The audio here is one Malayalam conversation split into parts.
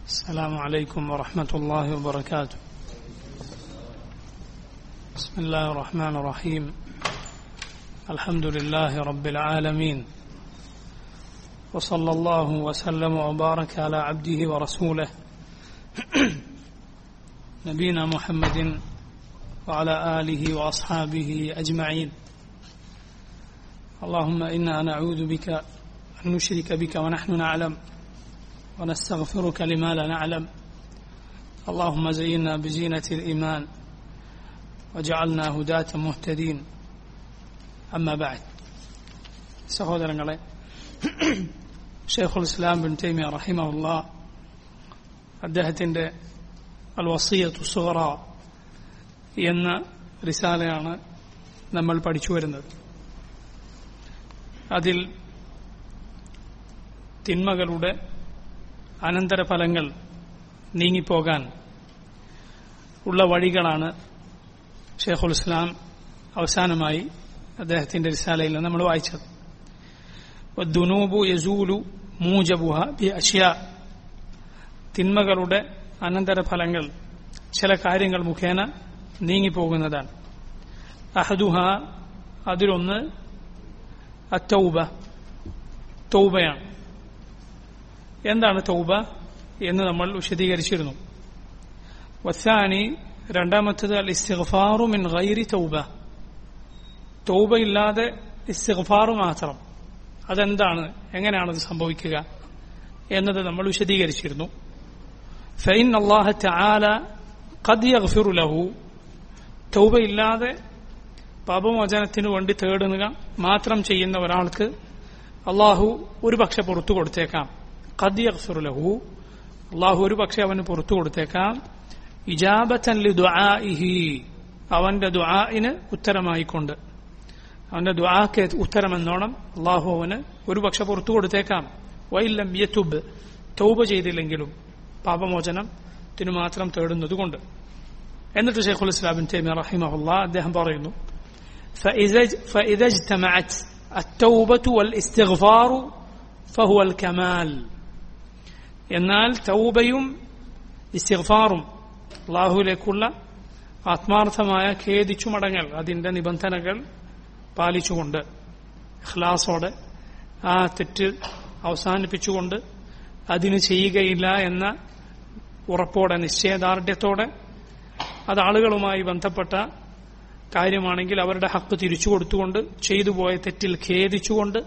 السلام عليكم ورحمة الله وبركاته بسم الله الرحمن الرحيم الحمد لله رب العالمين وصلى الله وسلم وبارك على عبده ورسوله نبينا محمد وعلى آله وأصحابه أجمعين اللهم إنا نعوذ بك أن نشرك بك ونحن نعلم ونستغفرك لما لا نعلم اللهم زينا بزينة الإيمان وجعلنا هداة مهتدين أما بعد സഹോദരങ്ങളെ ഷെയ്ഖുൽ ഇസ്ലാം ബിൻ തൈമിയ റഹിമഹുല്ല അദ്ദേഹത്തിന്റെ അൽ വസീയത്തു സുഹറ എന്ന റിസാലയാണ് നമ്മൾ പഠിച്ചു വരുന്നത് അതിൽ തിന്മകളുടെ അനന്തരഫലങ്ങൾ നീങ്ങിപ്പോകാൻ ഉള്ള വഴികളാണ് ഷെയ്ഖുൽ ഇസ്ലാം അവസാനമായി അദ്ദേഹത്തിന്റെ റിസാലയിൽ നമ്മൾ വായിച്ചത് ദുനൂബു യസൂലു മൂജബുഹ ബി അഷ്യ തിന്മകളുടെ അനന്തരഫലങ്ങൾ ചില കാര്യങ്ങൾ മുഖേന നീങ്ങിപ്പോകുന്നതാണ് അഹദുഹ അതിലൊന്ന് അത്തൗബ തൗബയാണ് എന്താണ് തൗബ എന്ന് നമ്മൾ വിശദീകരിച്ചിരുന്നു വസാനി രണ്ടാമത്തത് അൽ ഇസ്തിഗ്ഫാറു മിൻ ഗൈരി തൗബ തൗബ ഇല്ലാതെ ഇസ്തിഗ്ഫാറു മാത്രം അതെന്താണ് എങ്ങനെയാണ് അത് സംഭവിക്കുക എന്നത് നമ്മൾ വിശദീകരിച്ചിരുന്നു ഫൈൻ അള്ളാഹ തആല ഖദ് യഗ്ഫിറു ലഹു തൗബ ഇല്ലാതെ പാപമോചനത്തിന് വേണ്ടി തേടുക മാത്രം ചെയ്യുന്ന ഒരാൾക്ക് അള്ളാഹു ഒരു പക്ഷെ പുറത്തു കൊടുത്തേക്കാം ഖദ് യഗ്ഫിറു ലഹു അള്ളാഹു ഒരു പക്ഷെ അവന് പുറത്തു കൊടുത്തേക്കാം ഇജാബത്തൻ ലി ദുആഇഹി അവന്റെ ദുആഇന് ഉത്തരമായിക്കൊണ്ട് അവന്റെ ദുആക്ക് ഉത്തരമെന്നോണം അള്ളാഹു അവന് ഒരു പക്ഷെ പുറത്തു കൊടുത്തേക്കാം വൈലം യതുബ് തൗബ ചെയ്തില്ലെങ്കിലും പാപമോചനത്തിനു മാത്രം തേടുന്നതുകൊണ്ട് എന്നിട്ട് ഷെയ്ഖുൽ ഇസ്ലാബിൻ തൈമിയ റഹിമഹുല്ല അദ്ദേഹം പറയുന്നു فإذا اجتمعت التوبة والاستغفار فهو الكمال എന്നാൽ തൗബയും ഇസ്തിഗ്ഫാറും അള്ളാഹുവിലേക്കുള്ള ആത്മാർത്ഥമായ ഖേദിച്ചു മടങ്ങൽ അതിന്റെ നിബന്ധനകൾ പാലിച്ചുകൊണ്ട് ഖ്ലാസോടെ ആ തെറ്റ് അവസാനിപ്പിച്ചുകൊണ്ട് അതിന് ചെയ്യുകയില്ല എന്ന ഉറപ്പോടെ നിശ്ചയദാർഢ്യത്തോടെ അത് ആളുകളുമായി ബന്ധപ്പെട്ട കാര്യമാണെങ്കിൽ അവരുടെ ഹക്ക് തിരിച്ചു കൊടുത്തുകൊണ്ട് ചെയ്തുപോയ തെറ്റിൽ ഖേദിച്ചുകൊണ്ട്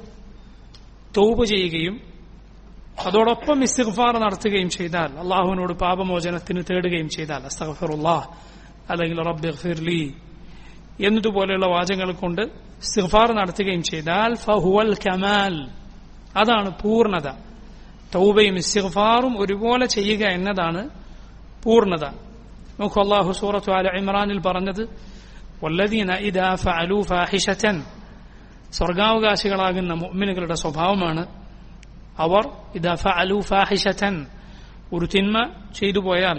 തൗബ് ചെയ്യുകയും അതോടൊപ്പം ഇസ്തിഗ്ഫാർ നടത്തുകയും ചെയ്താൽ അള്ളാഹുവിനോട് പാപമോചനത്തിന് തേടുകയും ചെയ്താൽ അസ്തഗ്ഫിറുല്ലാഹ് അല്ലെങ്കിൽ റബ്ബിഗ്ഫിർലി എന്നതുപോലെയുള്ള വാചകങ്ങൾ കൊണ്ട് ഇസ്തിഗ്ഫാർ നടത്തുകയും ചെയ്താൽ ഫഹുവൽ കമാൽ അതാണ് പൂർണ്ണത തൗബയും ഇസ്തിഗ്ഫാറും ഒരുപോലെ ചെയ്യുക എന്നതാണ് പൂർണ്ണത നോക്കൂ അള്ളാഹു സൂറത്തു അല ഇമ്രാനിൽ പറഞ്ഞത് വല്ലദീന ഇദാ ഫഅലു ഫാഹിഷതൻ സ്വർഗാവകാശികളാകുന്ന മുഅ്മിനുകളുടെ സ്വഭാവമാണ് അവർ ഇദാ ഫഅലു ഫാഹിഷതൻ ഒരു തിന്മ ചെയ്തു പോയാൽ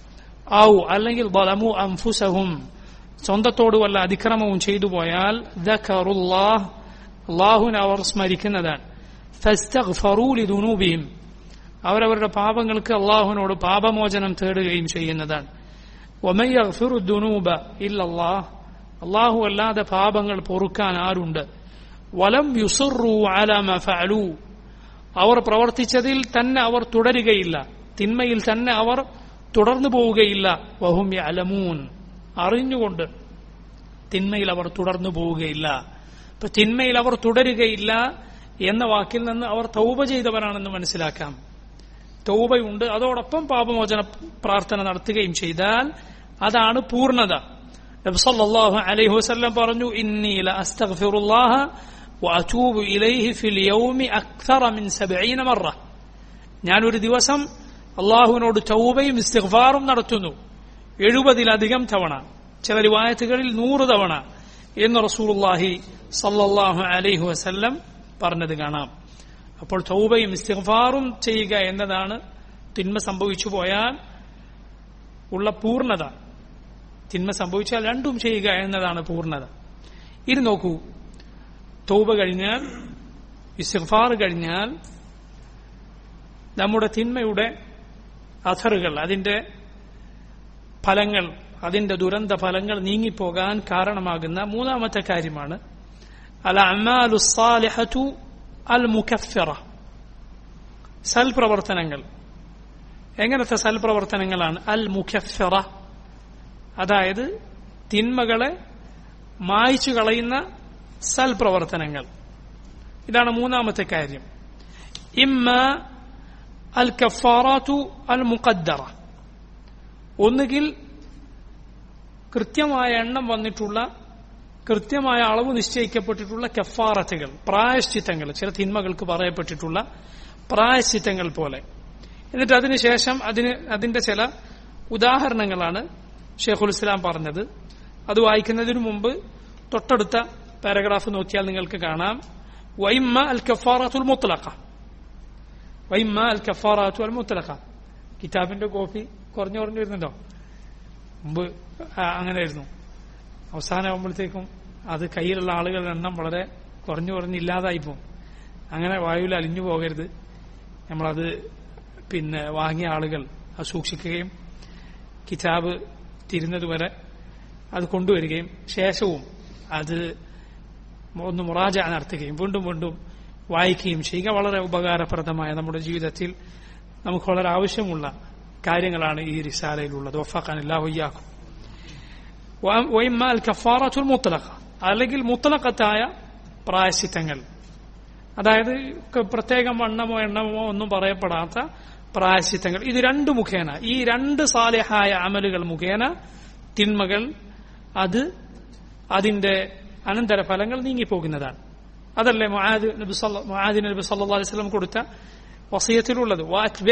ഔ അല്ലെങ്കിൽ ബലമു അംഫുസഹും സ്വന്തത്തോട് വല്ല അതിക്രമവും ചെയ്തു പോയാൽ ദഖറുല്ലാഹ് അള്ളാഹുവിനെ അവർ സ്മരിക്കുന്നതാണ് ഫസ്തഗ്ഫറൂലി ദുനൂബിഹിം അവരവരുടെ പാപങ്ങൾക്ക് അള്ളാഹുവിനോട് പാപമോചനം തേടുകയും ചെയ്യുന്നതാണ് ഒമയ്യഫിറു ദുനൂബ ഇല്ലല്ലാഹ് അള്ളാഹു അല്ലാതെ പാപങ്ങൾ പൊറുക്കാൻ ആരുണ്ട് വലം യുസുറു അലമ ഫഅലു അവർ പ്രവർത്തിച്ചതിൽ തന്നെ അവർ തുടരുകയില്ല തിന്മയിൽ തന്നെ അവർ തുടർന്നു പോവുകയില്ല വഹും അലമൂൻ അറിഞ്ഞുകൊണ്ട് തിന്മയിൽ അവർ തുടർന്നു പോവുകയില്ല ഇപ്പൊ തിന്മയിൽ അവർ തുടരുകയില്ല എന്ന വാക്കിൽ നിന്ന് അവർ തൗബ ചെയ്തവരാണെന്ന് മനസ്സിലാക്കാം തൗബയുണ്ട് അതോടൊപ്പം പാപമോചന പ്രാർത്ഥന നടത്തുകയും ചെയ്താൽ അതാണ് പൂർണ്ണത നബ്സല്ലാഹു അലൈഹി വസല്ലം പറഞ്ഞു ഇന്നി അസ്തഗ്ഫിറുല്ലാഹ وأتوب إليه في اليوم أكثر من سبعين مرة ഞാൻ ഒരു ദിവസം അള്ളാഹുവിനോട് തൗബയും ഇസ്തിഗ്ഫാറും നടത്തുന്നു എഴുപതിലധികം തവണ ചില റിവായത്തുകളിൽ നൂറ് തവണ എന്ന് റസൂലുള്ളാഹി സല്ലല്ലാഹു അലൈഹി വസല്ലം പറഞ്ഞത് കാണാം അപ്പോൾ തൗബയും ഇസ്തിഗ്ഫാറും ചെയ്യുക എന്നതാണ് തിന്മ സംഭവിച്ചു പോയാൽ ഉള്ള പൂർണ്ണത തിന്മ സംഭവിച്ചാൽ രണ്ടും ചെയ്യുക എന്നതാണ് പൂർണ്ണത ഇത് നോക്കൂ തൗബ കഴിഞ്ഞാൽ ഇസ്തിഗ്ഫാർ കഴിഞ്ഞാൽ നമ്മുടെ തിന്മയുടെ അഥറുകൾ അതിന്റെ ഫലങ്ങൾ അതിന്റെ ദുരന്ത ഫലങ്ങൾ നീങ്ങിപ്പോകാൻ കാരണമാകുന്ന മൂന്നാമത്തെ കാര്യമാണ് അൽ അമാലു സാലിഹതു അൽ മുക്കഫിറ സൽപ്രവർത്തനങ്ങൾ എങ്ങനത്തെ സൽപ്രവർത്തനങ്ങളാണ് അൽ മുഖഫിറ അതായത് തിന്മകളെ മായ്ച്ചു കളയുന്ന സൽപ്രവർത്തനങ്ങൾ ഇതാണ് മൂന്നാമത്തെ കാര്യം ഇമ്മ അൽ കഫാറാത്തു അൽ മുഖദ്ദറ ഒന്നുകിൽ കൃത്യമായ എണ്ണം വന്നിട്ടുള്ള കൃത്യമായ അളവ് നിശ്ചയിക്കപ്പെട്ടിട്ടുള്ള കഫാറത്തുകൾ പ്രായശ്ചിത്തങ്ങൾ ചില തിന്മകൾക്ക് പറയപ്പെട്ടിട്ടുള്ള പ്രായശ്ചിത്തങ്ങൾ പോലെ എന്നിട്ട് അതിനുശേഷം അതിന് അതിന്റെ ചില ഉദാഹരണങ്ങളാണ് ഷെയ്ഖുൽ ഇസ്ലാം പറഞ്ഞത് അത് വായിക്കുന്നതിനു മുമ്പ് തൊട്ടടുത്ത പാരഗ്രാഫ് നോക്കിയാൽ നിങ്ങൾക്ക് കാണാം വൈമ്മ അൽ കഫാറത്തുൽ മുത്തലഖ വൈമ്മ അൽ കഫാറത്തു അൽ മുത്തലഖ കിതാബിന്റെ കോപ്പി കുറഞ്ഞു കുറഞ്ഞു വരുന്നുണ്ടോ മുമ്പ് അങ്ങനെയായിരുന്നു അവസാനമാകുമ്പോഴത്തേക്കും അത് കയ്യിലുള്ള ആളുകളുടെ എണ്ണം വളരെ കുറഞ്ഞു കുറഞ്ഞ് ഇല്ലാതായി പോകും അങ്ങനെ വായുവിൽ അലിഞ്ഞു പോകരുത് നമ്മളത് പിന്നെ വാങ്ങിയ ആളുകൾ അത് സൂക്ഷിക്കുകയും കിതാബ് തിരുന്നതുവരെ അത് കൊണ്ടുവരികയും ശേഷവും അത് ഒന്ന് മുറാജ നടത്തുകയും വീണ്ടും വീണ്ടും വായിക്കുകയും ചെയ്യുക വളരെ ഉപകാരപ്രദമായ നമ്മുടെ ജീവിതത്തിൽ നമുക്ക് വളരെ ആവശ്യമുള്ള കാര്യങ്ങളാണ് ഈ റിസാലയിലുള്ളത് വഫാഖാൻ അല്ലാഹുയ്യാക്കും വൈമാൽ കഫാറത്തുൽ മുത്തലഖ അല്ലെങ്കിൽ മുത്തലഖത്തായ പ്രായശിത്തങ്ങൾ അതായത് പ്രത്യേകം വണ്ണമോ എണ്ണമോ ഒന്നും പറയപ്പെടാത്ത പ്രായശിത്തങ്ങൾ ഇത് രണ്ട് മുഖേന ഈ രണ്ട് സാലിഹായ അമലുകൾ മുഖേന തിന്മകൾ അത് അതിന്റെ അനന്തരഫലങ്ങൾ നീങ്ങിപ്പോകുന്നതാണ് അതല്ലേ മുആദ് നബി മുആദ് നബി സല്ലല്ലാഹു അലൈഹി വസല്ലം കൊടുത്ത വസിയത്തിലുള്ളത്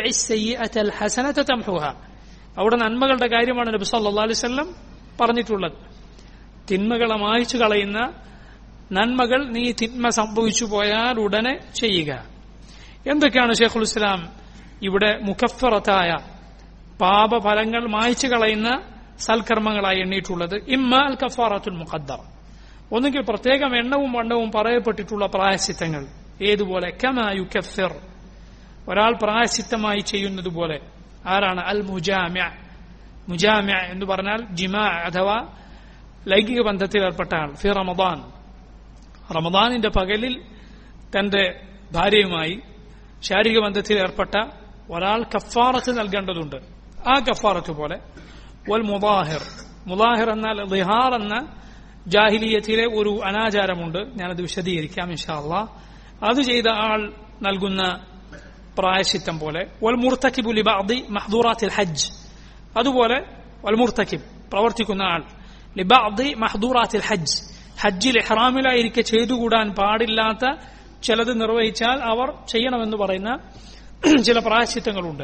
അവിടെ നന്മകളുടെ കാര്യമാണ് നബി സല്ലല്ലാഹു അലൈഹി വസല്ലം പറഞ്ഞിട്ടുള്ളത് തിന്മകളെ മായ്ച്ചു കളയുന്ന നന്മകൾ നീ തിന്മ സംഭവിച്ചു പോയാൽ ഉടനെ ചെയ്യുക എന്തൊക്കെയാണ് ഷെയ്ഖുൽ ഇസ്ലാം ഇവിടെ മുഖഫറത്തായ പാപഫലങ്ങൾ മായ്ച്ചു കളയുന്ന സൽക്കർമ്മങ്ങളായി എണ്ണിയിട്ടുള്ളത് ഇമ്മ അൽ കഫാറത്തുൽ മുഖദ്ദർ ഒന്നുകിൽ പ്രത്യേകം എണ്ണവും വണ്ണവും പറയപ്പെട്ടിട്ടുള്ള പ്രായശിത്തങ്ങൾ ഏതുപോലെ കമായുക്കഫിർ ഒരാൾ പ്രായശിത്തമായി ചെയ്യുന്നത് പോലെ ആരാണ് അൽ മുജാമ്യ മുജാമ്യ എന്ന് പറഞ്ഞാൽ ജിമാ അഥവാ ലൈംഗിക ബന്ധത്തിൽ ഏർപ്പെട്ട ആൾ ഫി റമദാൻ റമദാനിന്റെ പകലിൽ തന്റെ ഭാര്യയുമായി ശാരീരിക ബന്ധത്തിൽ ഏർപ്പെട്ട ഒരാൾ കഫാറത്ത് നൽകേണ്ടതുണ്ട് ആ കഫാറത്ത് പോലെ വൽ മുദാഹിർ മുദാഹിർ എന്നാൽ ലിഹാർ എന്ന ജാഹിലിയത്തിലെ ഒരു അനാചാരമുണ്ട് ഞാനത് വിശദീകരിക്കാം ഇൻഷാല്ല അത് ചെയ്ത ആൾ നൽകുന്ന പ്രായശിത്തം പോലെ വൽ മുർത്തക്കിബു ലിബഅദി മഹ്ദൂറാത്തിൽ ഹജ്ജ് അതുപോലെ വൽ മുർത്തക്കിബ് പ്രവർത്തിക്കുന്ന ആൾ ലിബഅദി മഹ്ദൂറാത്തിൽ ഹജ്ജ് ഹജ്ജിൽ ഇഹ്റാമിലായിരിക്കെ ചെയ്തുകൂടാൻ പാടില്ലാത്ത ചിലത് നിർവഹിച്ചാൽ അവർ ചെയ്യണമെന്ന് പറയുന്ന ചില പ്രായശിത്തങ്ങളുണ്ട്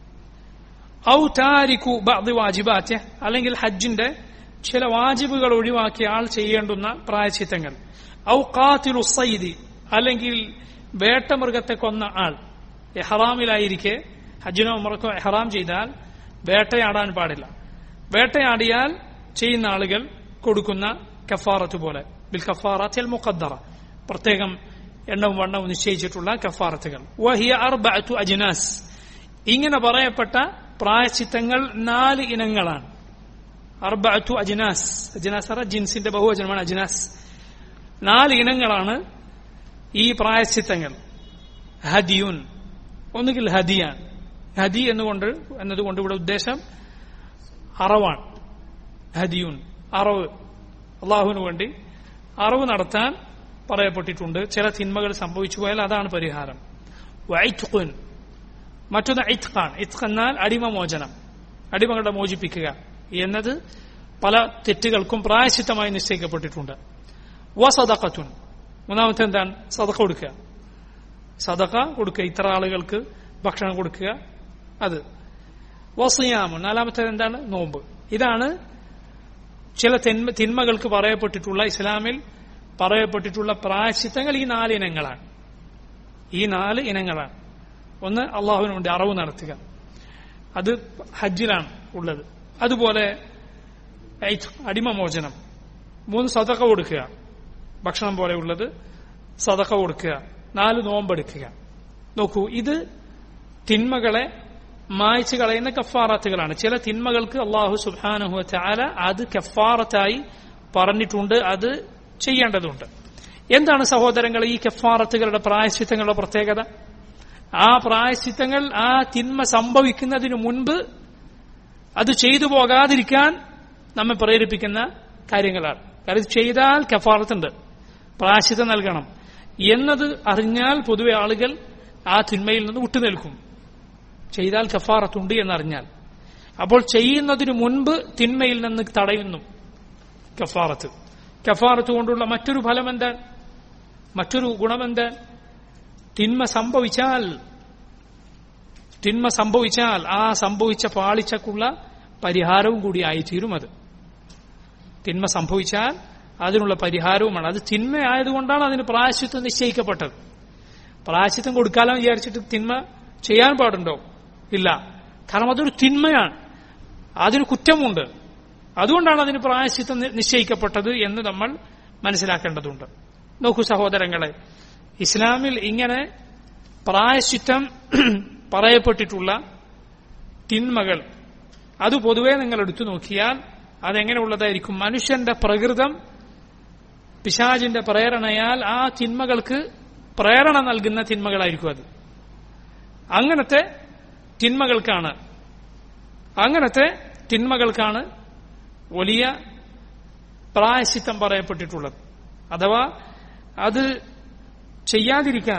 ഔ താരിക്കു ബഅദി വാജിബാറ്റ് അല്ലെങ്കിൽ ഹജ്ജിന്റെ ചില വാജിബുകൾ ഒഴിവാക്കിയ ആൾ ചെയ്യേണ്ടുന്ന പ്രായച്ചിത്തങ്ങൾ ഔ കാത്തിലു സൈദി അല്ലെങ്കിൽ വേട്ടമൃഗത്തെ കൊന്ന ആൾ എഹ്റാമിലായിരിക്കെ ഹജ്ജിനോ ഉമറക്കോ എഹ്റാം ചെയ്താൽ വേട്ടയാടാൻ പാടില്ല വേട്ടയാടിയാൽ ചെയ്യുന്ന ആളുകൾ കൊടുക്കുന്ന കഫാറത്ത് പോലെ ബിൽ കഫാറത്തിൽ മുഖദ്ദറ പ്രത്യേകം എണ്ണവും വണ്ണവും നിശ്ചയിച്ചിട്ടുള്ള കഫാറത്തുകൾ വഹിയ അർബഅത്തു അജ്നാസ് ഇങ്ങനെ പറയപ്പെട്ട പ്രായച്ചിത്തങ്ങൾ നാല് ഇനങ്ങളാണ് അർബഅത്തു അജ്നാസ് അജ്നാസ് അറ ജിൻസിന്റെ ബഹുവചനമാണ് അജ്നാസ് നാല് ഇനങ്ങളാണ് ഈ പ്രായശ്ചിത്തങ്ങൾ ഹദിയുൻ ഒന്നുകിൽ ഹദിയാൻ ഹദി എന്നുകൊണ്ട് എന്നതുകൊണ്ട് ഇവിടെ ഉദ്ദേശം അറവാണ് ഹദിയുൻ അറവ് അള്ളാഹുവിന് വേണ്ടി അറവ് നടത്താൻ പറയപ്പെട്ടിട്ടുണ്ട് ചില തിന്മകൾ സംഭവിച്ചു പോയാൽ അതാണ് പരിഹാരം വൈത്ഖുൻ മറ്റൊന്ന് ഇത്ഖാൻ ഇത്ഖ് എന്നാൽ അടിമമോചനം അടിമകളെ മോചിപ്പിക്കുക എന്നത് പല തെറ്റുകൾക്കും പ്രായശിത്തമായി നിശ്ചയിക്കപ്പെട്ടിട്ടുണ്ട് വസദഖത്തുൻ മൂന്നാമത്തെ എന്താണ് സദഖ കൊടുക്കുക സദഖ കൊടുക്കുക ഇത്ര ആളുകൾക്ക് ഭക്ഷണം കൊടുക്കുക അത് വസിയാമുൻ നാലാമത്തേത് എന്താണ് നോമ്പ് ഇതാണ് ചില തിന്മ തിന്മകൾക്ക് പറയപ്പെട്ടിട്ടുള്ള ഇസ്ലാമിൽ പറയപ്പെട്ടിട്ടുള്ള പ്രായശിത്തങ്ങൾ ഈ നാല് ഇനങ്ങളാണ് ഈ നാല് ഇനങ്ങളാണ് ഒന്ന് അള്ളാഹുവിന് വേണ്ടി അറിവ് നടത്തുക അത് ഹജ്ജിലാണ് ഉള്ളത് അതുപോലെ അടിമമോചനം മൂന്ന് സതക്ക കൊടുക്കുക ഭക്ഷണം പോലെയുള്ളത് സതക്ക കൊടുക്കുക നാല് നോമ്പെടുക്കുക നോക്കൂ ഇത് തിന്മകളെ മായ്ച്ചു കളയുന്ന കഫാറത്തുകളാണ് ചില തിന്മകൾക്ക് അള്ളാഹു സുബാനഹു ചാല അത് കഫാറത്തായി പറഞ്ഞിട്ടുണ്ട് അത് ചെയ്യേണ്ടതുണ്ട് എന്താണ് സഹോദരങ്ങൾ ഈ കഫാറത്തുകളുടെ പ്രായശ്ചിത്തങ്ങളുടെ പ്രത്യേകത ആ പ്രായശ്ചിത്തങ്ങൾ ആ തിന്മ സംഭവിക്കുന്നതിന് മുൻപ് അത് ചെയ്തു പോകാതിരിക്കാൻ നമ്മെ പ്രേരിപ്പിക്കുന്ന കാര്യങ്ങളാണ് കാരണം ഇത് ചെയ്താൽ കഫാറത്തുണ്ട് പ്രായശ്ചിത്തം നൽകണം എന്നത് അറിഞ്ഞാൽ പൊതുവെ ആളുകൾ ആ തിന്മയിൽ നിന്ന് വിട്ടുനിൽക്കും ചെയ്താൽ കഫാറത്തുണ്ട് എന്നറിഞ്ഞാൽ അപ്പോൾ ചെയ്യുന്നതിനു മുൻപ് തിന്മയിൽ നിന്ന് തടയുന്നു കഫാറത്ത് കഫാറത്ത് കൊണ്ടുള്ള മറ്റൊരു ഫലം എന്താ മറ്റൊരു ഗുണമെന്താ തിന്മ സംഭവിച്ചാൽ തിന്മ സംഭവിച്ചാൽ ആ സംഭവിച്ച പാളിച്ചക്കുള്ള പരിഹാരവും കൂടി ആയിത്തീരും അത് തിന്മ സംഭവിച്ചാൽ അതിനുള്ള പരിഹാരവുമാണ് അത് തിന്മയായതുകൊണ്ടാണ് അതിന് പ്രായശ്ചിത്വം നിശ്ചയിക്കപ്പെട്ടത് പ്രായശ്ചിത്തം കൊടുക്കാലോ വിചാരിച്ചിട്ട് തിന്മ ചെയ്യാൻ പാടുണ്ടോ ഇല്ല കാരണം അതൊരു തിന്മയാണ് അതിന് കുറ്റമുണ്ട് അതുകൊണ്ടാണ് അതിന് പ്രായശ്ചിത്തം നിശ്ചയിക്കപ്പെട്ടത് എന്ന് നമ്മൾ മനസ്സിലാക്കേണ്ടതുണ്ട് നോക്കൂ സഹോദരങ്ങളെ ഇസ്ലാമിൽ ഇങ്ങനെ പ്രായശ്ചിത്തം പറയപ്പെട്ടിട്ടുള്ള തിന്മകൾ അത് പൊതുവെ നിങ്ങൾ എടുത്തു നോക്കിയാൽ അതെങ്ങനെയുള്ളതായിരിക്കും മനുഷ്യന്റെ പ്രകൃതം പിശാജിന്റെ പ്രേരണയാൽ ആ തിന്മകൾക്ക് പ്രേരണ നൽകുന്ന തിന്മകളായിരിക്കും അത് അങ്ങനത്തെ തിന്മകൾക്കാണ് അങ്ങനത്തെ തിന്മകൾക്കാണ് വലിയ പ്രായശ്ചിത്തം പറയപ്പെട്ടിട്ടുള്ളത് അഥവാ അത് ചെയ്യാതിരിക്കാൻ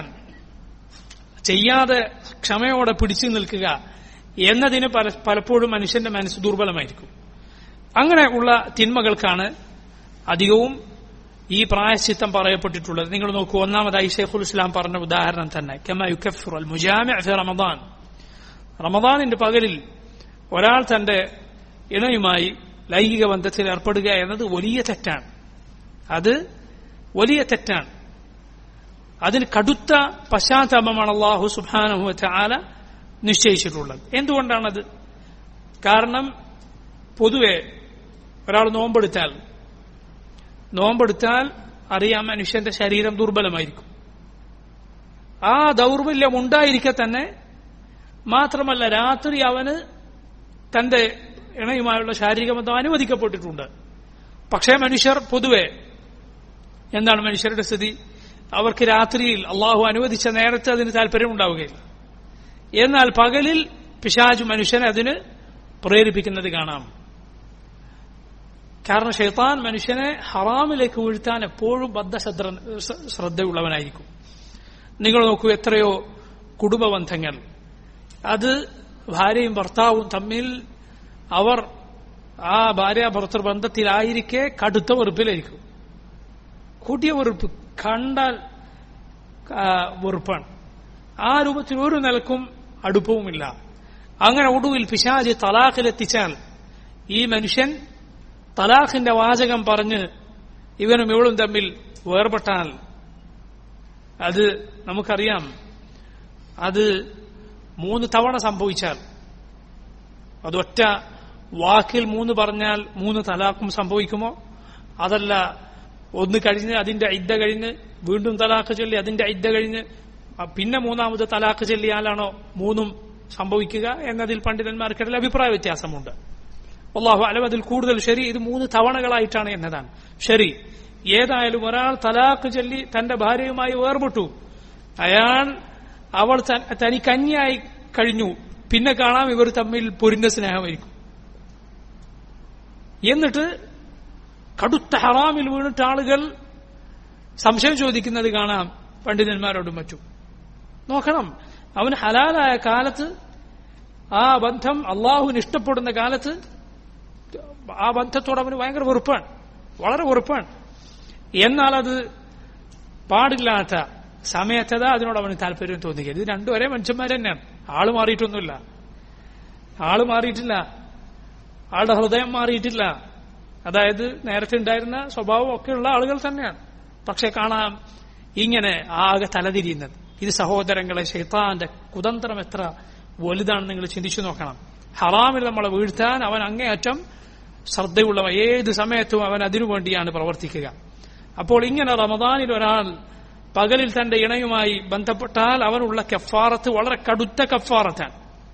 ചെയ്യാതെ ക്ഷമയോടെ പിടിച്ചു നിൽക്കുക എന്നതിന് പല പലപ്പോഴും മനുഷ്യന്റെ മനസ്സ് ദുർബലമായിരിക്കും അങ്ങനെ ഉള്ള തിന്മകൾക്കാണ് അധികവും ഈ പ്രായശ്ചിത്തം പറയപ്പെട്ടിട്ടുള്ളത് നിങ്ങൾ നോക്കൂ ഒന്നാമതായി ഷെയ്ഖുൽ ഇസ്ലാം പറഞ്ഞ ഉദാഹരണം തന്നെ കെമ യുക്കഫിർ അൽ മുജാമി റമദാൻ റമദാനിന്റെ പകലിൽ ഒരാൾ തന്റെ ഇണയുമായി ലൈംഗിക ബന്ധത്തിൽ ഏർപ്പെടുക എന്നത് വലിയ തെറ്റാണ് അത് വലിയ തെറ്റാണ് അതിന് കടുത്ത പശ്ചാത്താപമാണ് അള്ളാഹു സുബാനഹു ചാല നിശ്ചയിച്ചിട്ടുള്ളത് എന്തുകൊണ്ടാണത് കാരണം പൊതുവെ ഒരാൾ നോമ്പെടുത്താൽ നോമ്പെടുത്താൽ അറിയാം മനുഷ്യന്റെ ശരീരം ദുർബലമായിരിക്കും ആ ദൗർബല്യം ഉണ്ടായിരിക്കെ തന്നെ മാത്രമല്ല രാത്രി അവന് തന്റെ ഇണയുമായുള്ള ശാരീരിക ബന്ധം അനുവദിക്കപ്പെട്ടിട്ടുണ്ട് പക്ഷേ മനുഷ്യർ പൊതുവെ എന്താണ് മനുഷ്യരുടെ സ്ഥിതി അവർക്ക് രാത്രിയിൽ അള്ളാഹു അനുവദിച്ച നേരത്തെ അതിന് താല്പര്യം ഉണ്ടാവുകയില്ല എന്നാൽ പകലിൽ പിശാജ് മനുഷ്യനെ അതിന് പ്രേരിപ്പിക്കുന്നത് കാണാം കാരണം ഷെയ്ത്താൻ മനുഷ്യനെ ഹറാമിലേക്ക് വീഴ്ത്താൻ എപ്പോഴും ബദ്ധശ്രദ്ധ ശ്രദ്ധയുള്ളവനായിരിക്കും നിങ്ങൾ നോക്കൂ എത്രയോ കുടുംബ ബന്ധങ്ങൾ അത് ഭാര്യയും ഭർത്താവും തമ്മിൽ അവർ ആ ഭാര്യ ഭർത്തൃ ബന്ധത്തിലായിരിക്കെ കടുത്ത വെറുപ്പിലായിരിക്കും കൂട്ടിയ വെറുപ്പ് കണ്ടാൽ വെറുപ്പാണ് ആ രൂപത്തിൽ ഒരു നിലക്കും അടുപ്പവുമില്ല അങ്ങനെ ഒടുവിൽ പിശാജ് തലാഖിലെത്തിച്ചാൽ ഈ മനുഷ്യൻ തലാഖിന്റെ വാചകം പറഞ്ഞ് ഇവനും ഇവളും തമ്മിൽ വേർപെട്ടാൽ അത് നമുക്കറിയാം അത് മൂന്ന് തവണ സംഭവിച്ചാൽ അതൊറ്റ വാക്കിൽ മൂന്ന് പറഞ്ഞാൽ മൂന്ന് തലാഖും സംഭവിക്കുമോ അതല്ല ഒന്ന് കഴിഞ്ഞ് അതിന്റെ ഇദ്ദ കഴിഞ്ഞ് വീണ്ടും തലാഖ് ചൊല്ലി അതിന്റെ ഇദ്ദ കഴിഞ്ഞ് പിന്നെ മൂന്നാമത് തലാഖ് ചൊല്ലിയാലാണോ മൂന്നും സംഭവിക്കുക എന്നതിൽ പണ്ഡിതന്മാർക്കിടയിൽ അഭിപ്രായ വ്യത്യാസമുണ്ട് അള്ളാഹു അലം അതിൽ കൂടുതൽ ശരി ഇത് മൂന്ന് തവണകളായിട്ടാണ് എന്നതാണ് ശരി ഏതായാലും ഒരാൾ തലാഖ് ചൊല്ലി തന്റെ ഭാര്യയുമായി വേർപെട്ടു അയാൾ അവൾ തനിക്ക് അന്യായി കഴിഞ്ഞു പിന്നെ കാണാം ഇവർ തമ്മിൽ പൊരിഞ്ഞ സ്നേഹമായിരിക്കും എന്നിട്ട് കടുത്ത ഹറാമിൽ വീണിട്ട് ആളുകൾ സംശയം ചോദിക്കുന്നത് കാണാം പണ്ഡിതന്മാരോടും മറ്റും നോക്കണം അവന് ഹലാലായ കാലത്ത് ആ ബന്ധം അള്ളാഹുവിന് ഇഷ്ടപ്പെടുന്ന കാലത്ത് ആ ബന്ധത്തോട് അവന് ഭയങ്കര വെറുപ്പാണ് വളരെ വെറുപ്പാണ് എന്നാൽ അത് പാടില്ലാത്ത സമയത്തതാ അതിനോട് അവന് താല്പര്യം തോന്നിക്കുക ഇത് രണ്ടും ഒരേ മനുഷ്യന്മാർ തന്നെയാണ് ആള് മാറിയിട്ടൊന്നുമില്ല ആള് മാറിയിട്ടില്ല ആളുടെ ഹൃദയം മാറിയിട്ടില്ല അതായത് നേരത്തെ ഉണ്ടായിരുന്ന സ്വഭാവം ഒക്കെയുള്ള ആളുകൾ തന്നെയാണ് പക്ഷെ കാണാം ഇങ്ങനെ ആകെ തലതിരിയുന്നത് ഇത് സഹോദരങ്ങളെ ഷെയ്ത്താന്റെ കുതന്ത്രം എത്ര വലുതാണെന്ന് നിങ്ങൾ ചിന്തിച്ചു നോക്കണം ഹറാമിൽ നമ്മളെ വീഴ്ത്താൻ അവൻ അങ്ങേയറ്റം ശ്രദ്ധയുള്ളവ ഏത് സമയത്തും അവൻ അതിനുവേണ്ടിയാണ് പ്രവർത്തിക്കുക അപ്പോൾ ഇങ്ങനെ റമദാനിൽ ഒരാൾ പകലിൽ തന്റെ ഇണയുമായി ബന്ധപ്പെട്ടാൽ അവനുള്ള കഫാറത്ത് വളരെ കടുത്ത കഫാറത്താണ്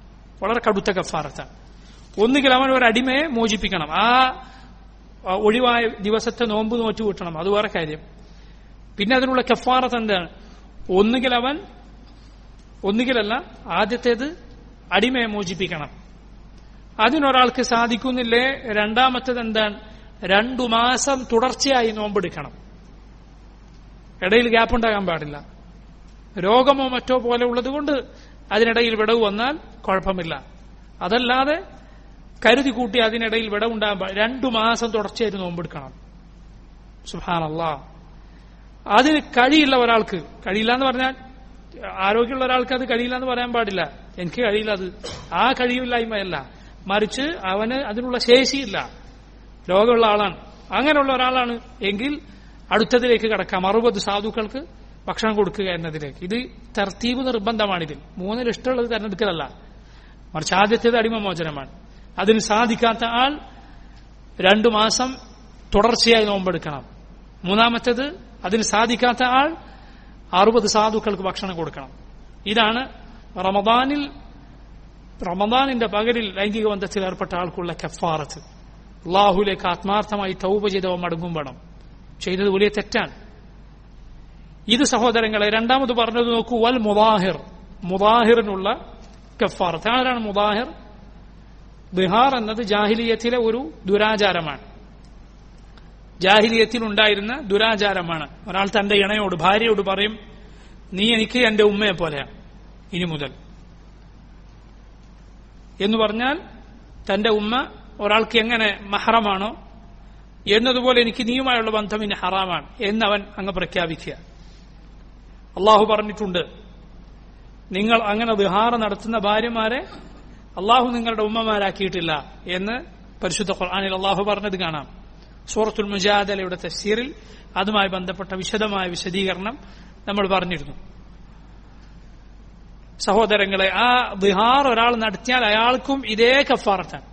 വളരെ കടുത്ത കഫാറത്താണ് ഒന്നുകിൽ അവൻ ഒരു അടിമയെ മോചിപ്പിക്കണം ആ ആ ഒഴിവായ ദിവസത്തെ നോമ്പ് നോറ്റ് വീട്ടണം അത് വേറെ കാര്യം പിന്നെ അതിനുള്ള കഫാറത്ത് എന്താണ് ഒന്നുകിൽ അവൻ ഒന്നുകിലല്ല ആദ്യത്തേത് അടിമയെ മോചിപ്പിക്കണം അതിനൊരാൾക്ക് സാധിക്കുന്നില്ലേ രണ്ടാമത്തേത് എന്താണ് രണ്ടു മാസം തുടർച്ചയായി നോമ്പെടുക്കണം ഇടയിൽ ഗ്യാപ്പ് ഉണ്ടാകാൻ പാടില്ല രോഗമോ മറ്റോ പോലെ ഉള്ളതുകൊണ്ട് അതിനിടയിൽ വിടവ് വന്നാൽ കുഴപ്പമില്ല അതല്ലാതെ കരുതി കൂട്ടി അതിനിടയിൽ വിടവുണ്ടാകാൻ പാടില്ല രണ്ടു മാസം തുടർച്ചയായിട്ട് നോമ്പെടുക്കണം സുഹാനല്ലാ അതിന് കഴിയില്ല ഒരാൾക്ക് കഴിയില്ല എന്ന് പറഞ്ഞാൽ ആരോഗ്യമുള്ള ഒരാൾക്ക് അത് കഴിയില്ല എന്ന് പറയാൻ പാടില്ല എനിക്ക് കഴിയില്ല അത് ആ കഴിയില്ലായ്മയല്ല മറിച്ച് അവന് അതിനുള്ള ശേഷിയില്ല രോഗമുള്ള ആളാണ് അങ്ങനെയുള്ള ഒരാളാണ് എങ്കിൽ അടുത്തതിലേക്ക് കടക്കാം അറുപത് സാധുക്കൾക്ക് ഭക്ഷണം കൊടുക്കുക എന്നതിലേക്ക് ഇത് തർത്തീബ് നിർബന്ധമാണിതിൽ മൂന്നിൽ ഇഷ്ടമുള്ളത് തെരഞ്ഞെടുക്കലല്ല മറിച്ച് ആദ്യത്തേത് അടിമമോചനമാണ് അതിന് സാധിക്കാത്ത ആൾ രണ്ടു മാസം തുടർച്ചയായി നോമ്പെടുക്കണം മൂന്നാമത്തേത് അതിന് സാധിക്കാത്ത ആൾ അറുപത് സാധുക്കൾക്ക് ഭക്ഷണം കൊടുക്കണം ഇതാണ് റമദാനിൽ റമദാനിന്റെ പകലിൽ ലൈംഗിക ബന്ധത്തിൽ ഏർപ്പെട്ട ആൾക്കുള്ള കഫാറത്ത് അള്ളാഹുലേക്ക് ആത്മാർത്ഥമായി തൗബ ചെയ്തവ മടങ്ങും വേണം ചെയ്തത് വലിയ തെറ്റാണ് ഇത് സഹോദരങ്ങളെ രണ്ടാമത് പറഞ്ഞത് നോക്കൂ വൽ മുദാഹിർ മുദാഹിറിനുള്ള കഫാറത്ത് ആരാണ് മുദാഹിർ ബിഹാർ എന്നത് ജാഹിലിയത്തിലെ ഒരു ദുരാചാരമാണ് ജാഹിലിയത്തിൽ ഉണ്ടായിരുന്ന ദുരാചാരമാണ് ഒരാൾ തന്റെ ഇണയോട് ഭാര്യയോട് പറയും നീ എനിക്ക് എന്റെ ഉമ്മയെ പോലെയാണ് ഇനി മുതൽ എന്ന് പറഞ്ഞാൽ തന്റെ ഉമ്മ ഒരാൾക്ക് എങ്ങനെ മഹറമാണോ എന്നതുപോലെ എനിക്ക് നീയുമായുള്ള ബന്ധം ഇനി ഹറാമാണ് എന്നവൻ അങ്ങ് പ്രഖ്യാപിക്കുക അള്ളാഹു പറഞ്ഞിട്ടുണ്ട് നിങ്ങൾ അങ്ങനെ വിഹാറ നടത്തുന്ന ഭാര്യമാരെ അള്ളാഹു നിങ്ങളുടെ ഉമ്മമാരാക്കിയിട്ടില്ല എന്ന് പരിശുദ്ധ ഖുർആാനിൽ അള്ളാഹു പറഞ്ഞത് കാണാം സൂറത്തുൽ മുജാദലയുടെ തഫ്സീറിൽ അതുമായി ബന്ധപ്പെട്ട വിശദമായ വിശദീകരണം നമ്മൾ പറഞ്ഞിരുന്നു സഹോദരങ്ങളെ ആ വിഹാർ ഒരാൾ നടത്തിയാൽ അയാൾക്കും ഇതേ കഫാറത്താണ്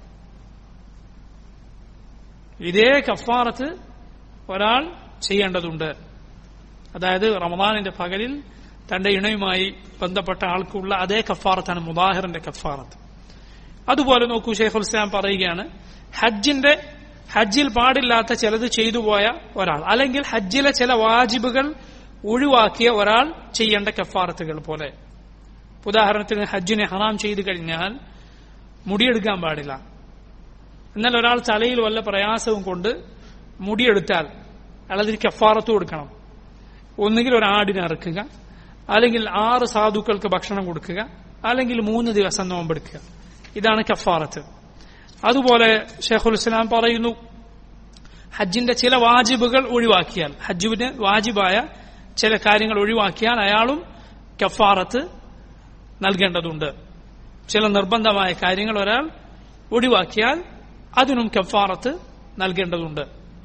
ഇതേ കഫാറത്ത് ഒരാൾ ചെയ്യേണ്ടതുണ്ട് അതായത് റമദാനിന്റെ പകലിൽ തന്റെ ഇണയുമായി ബന്ധപ്പെട്ട ആൾക്കുള്ള അതേ കഫാറത്താണ് മുദാഹിറിന്റെ കഫാറത്ത് അതുപോലെ നോക്കൂ ഷെയ്ഖുൽ ഇസ്ലാം പറയുകയാണ് ഹജ്ജിന്റെ ഹജ്ജിൽ പാടില്ലാത്ത ചിലത് ചെയ്തു പോയ ഒരാൾ അല്ലെങ്കിൽ ഹജ്ജിലെ ചില വാജിബുകൾ ഒഴിവാക്കിയ ഒരാൾ ചെയ്യേണ്ട കഫാറത്തുകൾ പോലെ ഉദാഹരണത്തിന് ഹജ്ജിനെ ഹറാം ചെയ്തു കഴിഞ്ഞാൽ മുടിയെടുക്കാൻ പാടില്ല എന്നാൽ ഒരാൾ തലയിൽ വല്ല പ്രയാസവും കൊണ്ട് മുടിയെടുത്താൽ അയാളതിന് കഫാറത്ത് കൊടുക്കണം ഒന്നുകിൽ ഒരു ആടിനെ ഇറക്കുക അല്ലെങ്കിൽ ആറ് സാധുക്കൾക്ക് ഭക്ഷണം കൊടുക്കുക അല്ലെങ്കിൽ മൂന്ന് ദിവസം നോമ്പെടുക്കുക ഇതാണ് കഫാറത്ത് അതുപോലെ ഷെയ്ഖുൽ ഇസ്ലാം പറയുന്നു ഹജ്ജിന്റെ ചില വാജിബുകൾ ഒഴിവാക്കിയാൽ ഹജ്ജുവിന് വാജിബായ ചില കാര്യങ്ങൾ ഒഴിവാക്കിയാൽ അയാളും കഫാറത്ത് നൽകേണ്ടതുണ്ട് ചില നിർബന്ധമായ കാര്യങ്ങൾ ഒരാൾ ഒഴിവാക്കിയാൽ അതിനും കഫാറത്ത് നൽകേണ്ടതുണ്ട്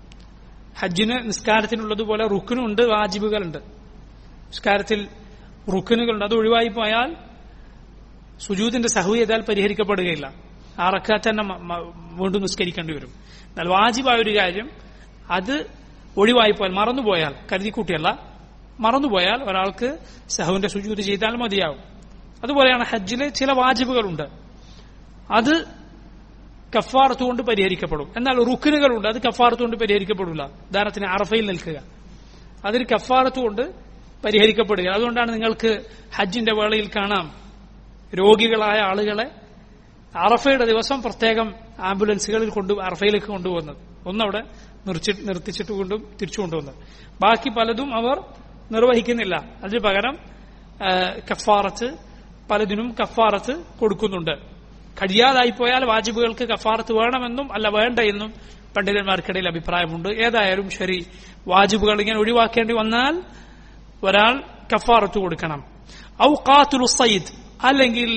ഹജ്ജിന് നിസ്കാരത്തിനുള്ളതുപോലെ റുക്കിനുണ്ട് വാജിബുകളുണ്ട് നിസ്കാരത്തിൽ റുക്കിനുകളുണ്ട് അത് ഒഴിവായി പോയാൽ സുജൂതിന്റെ സഹു ചെയ്താൽ പരിഹരിക്കപ്പെടുകയില്ല ആ റക്കാത്ത് തന്നെ വീണ്ടും നിസ്കരിക്കേണ്ടി വരും എന്നാൽ വാജിബായ ഒരു കാര്യം അത് ഒഴിവായി പോയാൽ മറന്നുപോയാൽ കരുതിക്കൂട്ടിയല്ല മറന്നുപോയാൽ ഒരാൾക്ക് സഹുവിന്റെ സുജൂത് ചെയ്താൽ മതിയാവും അതുപോലെയാണ് ഹജ്ജിലെ ചില വാജിബുകളുണ്ട് അത് കഫാറത്ത് കൊണ്ട് പരിഹരിക്കപ്പെടും എന്നാൽ റുക്കിനുകളുണ്ട് അത് കഫാറത്ത് കൊണ്ട് പരിഹരിക്കപ്പെടില്ല ഉദാഹരണത്തിന് അറഫയിൽ നിൽക്കുക അതിന് കഫാറത്ത് കൊണ്ട് പരിഹരിക്കപ്പെടുക അതുകൊണ്ടാണ് നിങ്ങൾക്ക് ഹജ്ജിന്റെ വേളയിൽ കാണാം രോഗികളായ ആളുകളെ അറഫയുടെ ദിവസം പ്രത്യേകം ആംബുലൻസുകളിൽ കൊണ്ട് അറഫയിലേക്ക് കൊണ്ടുപോകുന്നത് ഒന്നവിടെ നിർച്ചി നിർത്തിച്ചിട്ട് കൊണ്ടും തിരിച്ചു കൊണ്ടുവന്നത് ബാക്കി പലതും അവർ നിർവഹിക്കുന്നില്ല അതിന് പകരം കഫാറത്ത് പലതിനും കഫാറത്ത് കൊടുക്കുന്നുണ്ട് കഴിയാതായി പോയാൽ വാജിബുകൾക്ക് കഫാറത്ത് വേണമെന്നും അല്ല വേണ്ട എന്നും പണ്ഡിതന്മാർക്കിടയിൽ അഭിപ്രായമുണ്ട് ഏതായാലും ശരി വാജിബുകൾ ഇങ്ങനെ ഒഴിവാക്കേണ്ടി വന്നാൽ ഒരാൾ കഫാറത്ത് കൊടുക്കണം ഔ ഖാത്തുലു സയ്യിദ് അല്ലെങ്കിൽ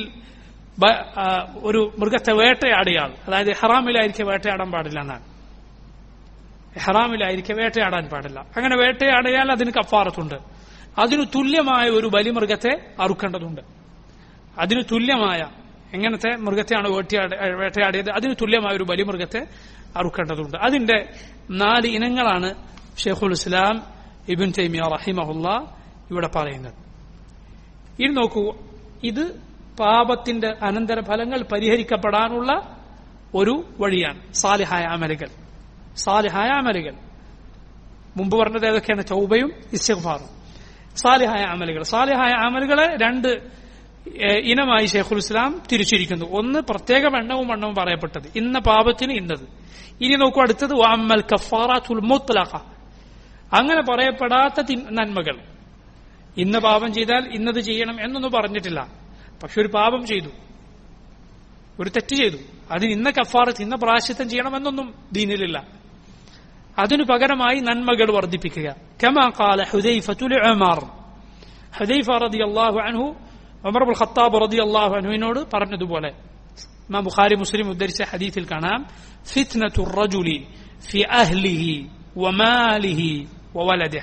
ഒരു മൃഗത്തെ വേട്ടയാടിയാൾ അതായത് ഹറാമിലായിരിക്കെ വേട്ടയാടാൻ പാടില്ല എന്നാണ് ഹറാമിലായിരിക്കെ വേട്ടയാടാൻ പാടില്ല അങ്ങനെ വേട്ടയാടിയാൽ അതിന് കഫാറത്തുണ്ട് അതിനു തുല്യമായ ഒരു ബലിമൃഗത്തെ അറുക്കേണ്ടതുണ്ട് അതിനു തുല്യമായ എങ്ങനത്തെ മൃഗത്തെയാണ് വേട്ടയാടി വേട്ടയാടിയത് അതിന് തുല്യമായ ഒരു ബലിമൃഗത്തെ അറുക്കേണ്ടതുണ്ട് അതിന്റെ നാല് ഇനങ്ങളാണ് ഷെയ്ഖുൽ ഇസ്ലാം ഇബിൻ തൈമിയ റഹിമഹുല്ല ഇവിടെ പറയുന്നത് ഇനി നോക്കൂ ഇത് പാപത്തിന്റെ അനന്തരഫലങ്ങൾ പരിഹരിക്കപ്പെടാനുള്ള ഒരു വഴിയാണ് സാലിഹായ അമലുകൾ സാലിഹായ അമലുകൾ മുമ്പ് പറഞ്ഞത് ഏതൊക്കെയാണ് ചൗബയും ഇസ്തിഗ്ഫാറും സാലിഹായ അമലുകൾ സാലിഹായ അമലുകളെ രണ്ട് ഏഹ്, ഇനമായി ഷെയ്ഖുൽ ഇസ്ലാം തിരിച്ചിരിക്കുന്നു ഒന്ന് പ്രത്യേക എണ്ണവും എണ്ണവും പറയപ്പെട്ടത് ഇന്ന പാപത്തിന് ഇന്നത് ഇനി നോക്കൂ അടുത്തത് വഅമ്മൽ കഫാറാത്തുൽ മുത്ലഖ അങ്ങനെ പറയപ്പെടാത്ത തിൻ- നന്മകൾ ഇന്ന പാപം ചെയ്താൽ ഇന്നത് ചെയ്യണം എന്നൊന്നും പറഞ്ഞിട്ടില്ല പക്ഷെ ഒരു പാപം ചെയ്തു ഒരു തെറ്റ് ചെയ്തു അതിന് ഇന്ന കഫാറത്ത് ഇന്ന പ്രാശ്ചിത്തം ചെയ്യണമെന്നൊന്നും ദീനിലില്ല അതിനു പകരമായി നന്മകൾ വർദ്ധിപ്പിക്കുക കമാ ഖാല ഹുദൈഫത്തുൽ ഉമർ ഹുദൈഫ റളിയല്ലാഹു അൻഹു ഉമർ ഇബ്നുൽ ഖത്താബ് റളിയല്ലാഹു അൻഹുവിനോട് പറഞ്ഞതുപോലെ ഇമാം ബുഖാരി മുസ്ലിം ഉദ്ധരിച്ച ഹദീസിൽ കാണാം ഫിത്നത്തു റജുലി ഫി അഹ്ലിഹി വമാലിഹി വവലദിഹി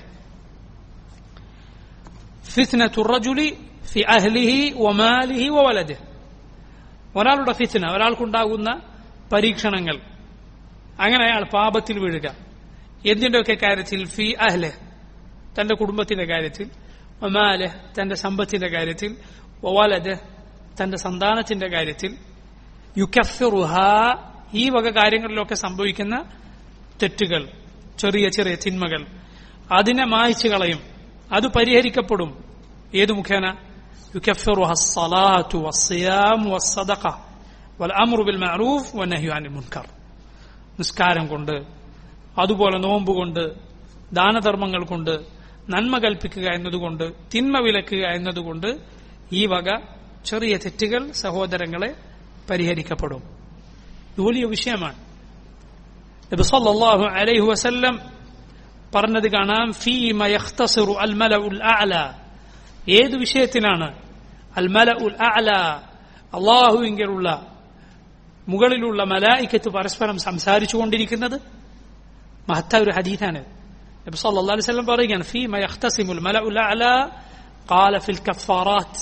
ഫിത്നത്തു റജുലി ഫി അഹ്ലിഹി വമാലിഹി വവലദിഹി ഒരാളുടെ ഫിത്ന ഒരാൾക്കുണ്ടാകുന്ന പരീക്ഷണങ്ങൾ അങ്ങനെ അയാൾ പാപത്തിൽ വീഴുക എന്തിന്റെയൊക്കെ കാര്യത്തിൽ ഫി അഹ്ലെ തന്റെ കുടുംബത്തിന്റെ കാര്യത്തിൽ ഒമാലെ തന്റെ സമ്പത്തിന്റെ കാര്യത്തിൽ ഒവാലത് തന്റെ സന്താനത്തിന്റെ കാര്യത്തിൽ യുക്കഫിറുഹ ഈ വക കാര്യങ്ങളിലൊക്കെ സംഭവിക്കുന്ന തെറ്റുകൾ ചെറിയ ചെറിയ തിന്മകൾ അതിനെ മായ്ച്ചു കളയും അത് പരിഹരിക്കപ്പെടും ഏത് മുഖേന യുക്കഫിറുഹ الصلاة والصيام والصدقة والأمر بالمعروف والنهي عن المنكر നിസ്കാരം കൊണ്ട് അതുപോലെ നോമ്പ് കൊണ്ട് ദാനധർമ്മങ്ങൾ കൊണ്ട് നന്മ കൽപ്പിക്കുക എന്നതുകൊണ്ട് തിന്മ വിലക്കുക എന്നതുകൊണ്ട് ഈ വക ചെറിയ തെറ്റുകൾ സഹോദരങ്ങളെ പരിഹരിക്കപ്പെടും ഇത് വലിയ വിഷയമാണ് നബി സല്ലല്ലാഹു അലൈഹി വസല്ലം പറഞ്ഞത് കാണാം ഫീമ യഖ്തസിറു അൽ മലഉൽ അഅല ഏത് വിഷയത്തിലാണ് അൽ മലഉൽ അഅല അള്ളാഹുവിങ്കലുള്ള മുകളിലുള്ള മലായിക്കത്ത് പരസ്പരം സംസാരിച്ചുകൊണ്ടിരിക്കുന്നത് മഹത്തായ ഒരു ഹദീഥാണ് നബി സല്ലല്ലാഹു അലൈഹി വസല്ലം പറയുകയാണ് ഫീമ യഖ്തസിമുൽ മലഉൽ അഅല ഖാല ഫിൽ കഫാറാത്ത്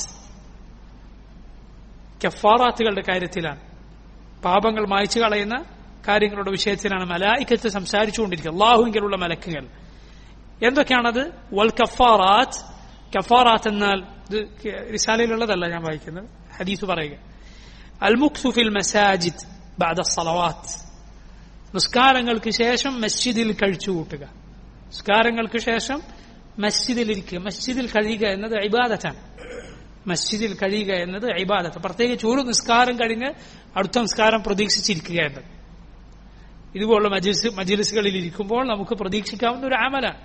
കഫാറാത്തുകളുടെ കാര്യത്തിലാണ് പാപങ്ങൾ മായ്ച്ചു കളയുന്ന കാര്യങ്ങളുടെ വിഷയത്തിലാണ് മലായിക്കത്ത് സംസാരിച്ചുകൊണ്ടിരിക്കുക അള്ളാഹുവിങ്കലുള്ള മലക്കുകൾ എന്തൊക്കെയാണത് വൽ കഫാറാത്ത് കഫാറാത്ത് എന്നാൽ ഇത് റിസാലയിലുള്ളതല്ല ഞാൻ വായിക്കുന്നത് ഹദീസ് പറയുക المكث في المساجد بعد الصلوات നിസ്കാരങ്ങൾക്ക് ശേഷം മസ്ജിദിൽ കഴിച്ചു കൂട്ടുക നിസ്കാരങ്ങൾക്ക് ശേഷം മസ്ജിദിൽ ഇരിക്കുക മസ്ജിദിൽ കഴിയുക എന്നത് ഇബാദത്താണ് മസ്ജിദിൽ കഴിയുക എന്നത് ഇബാദത്ത് പ്രത്യേകിച്ച് ഒരു നിസ്കാരം കഴിഞ്ഞ് അടുത്ത നിസ്കാരം പ്രതീക്ഷിച്ചിരിക്കുക എന്നത് ഇതുപോലുള്ള മജിൽസ് മജിലിസുകളിൽ ഇരിക്കുമ്പോൾ നമുക്ക് പ്രതീക്ഷിക്കാവുന്ന ഒരു ആമലാണ്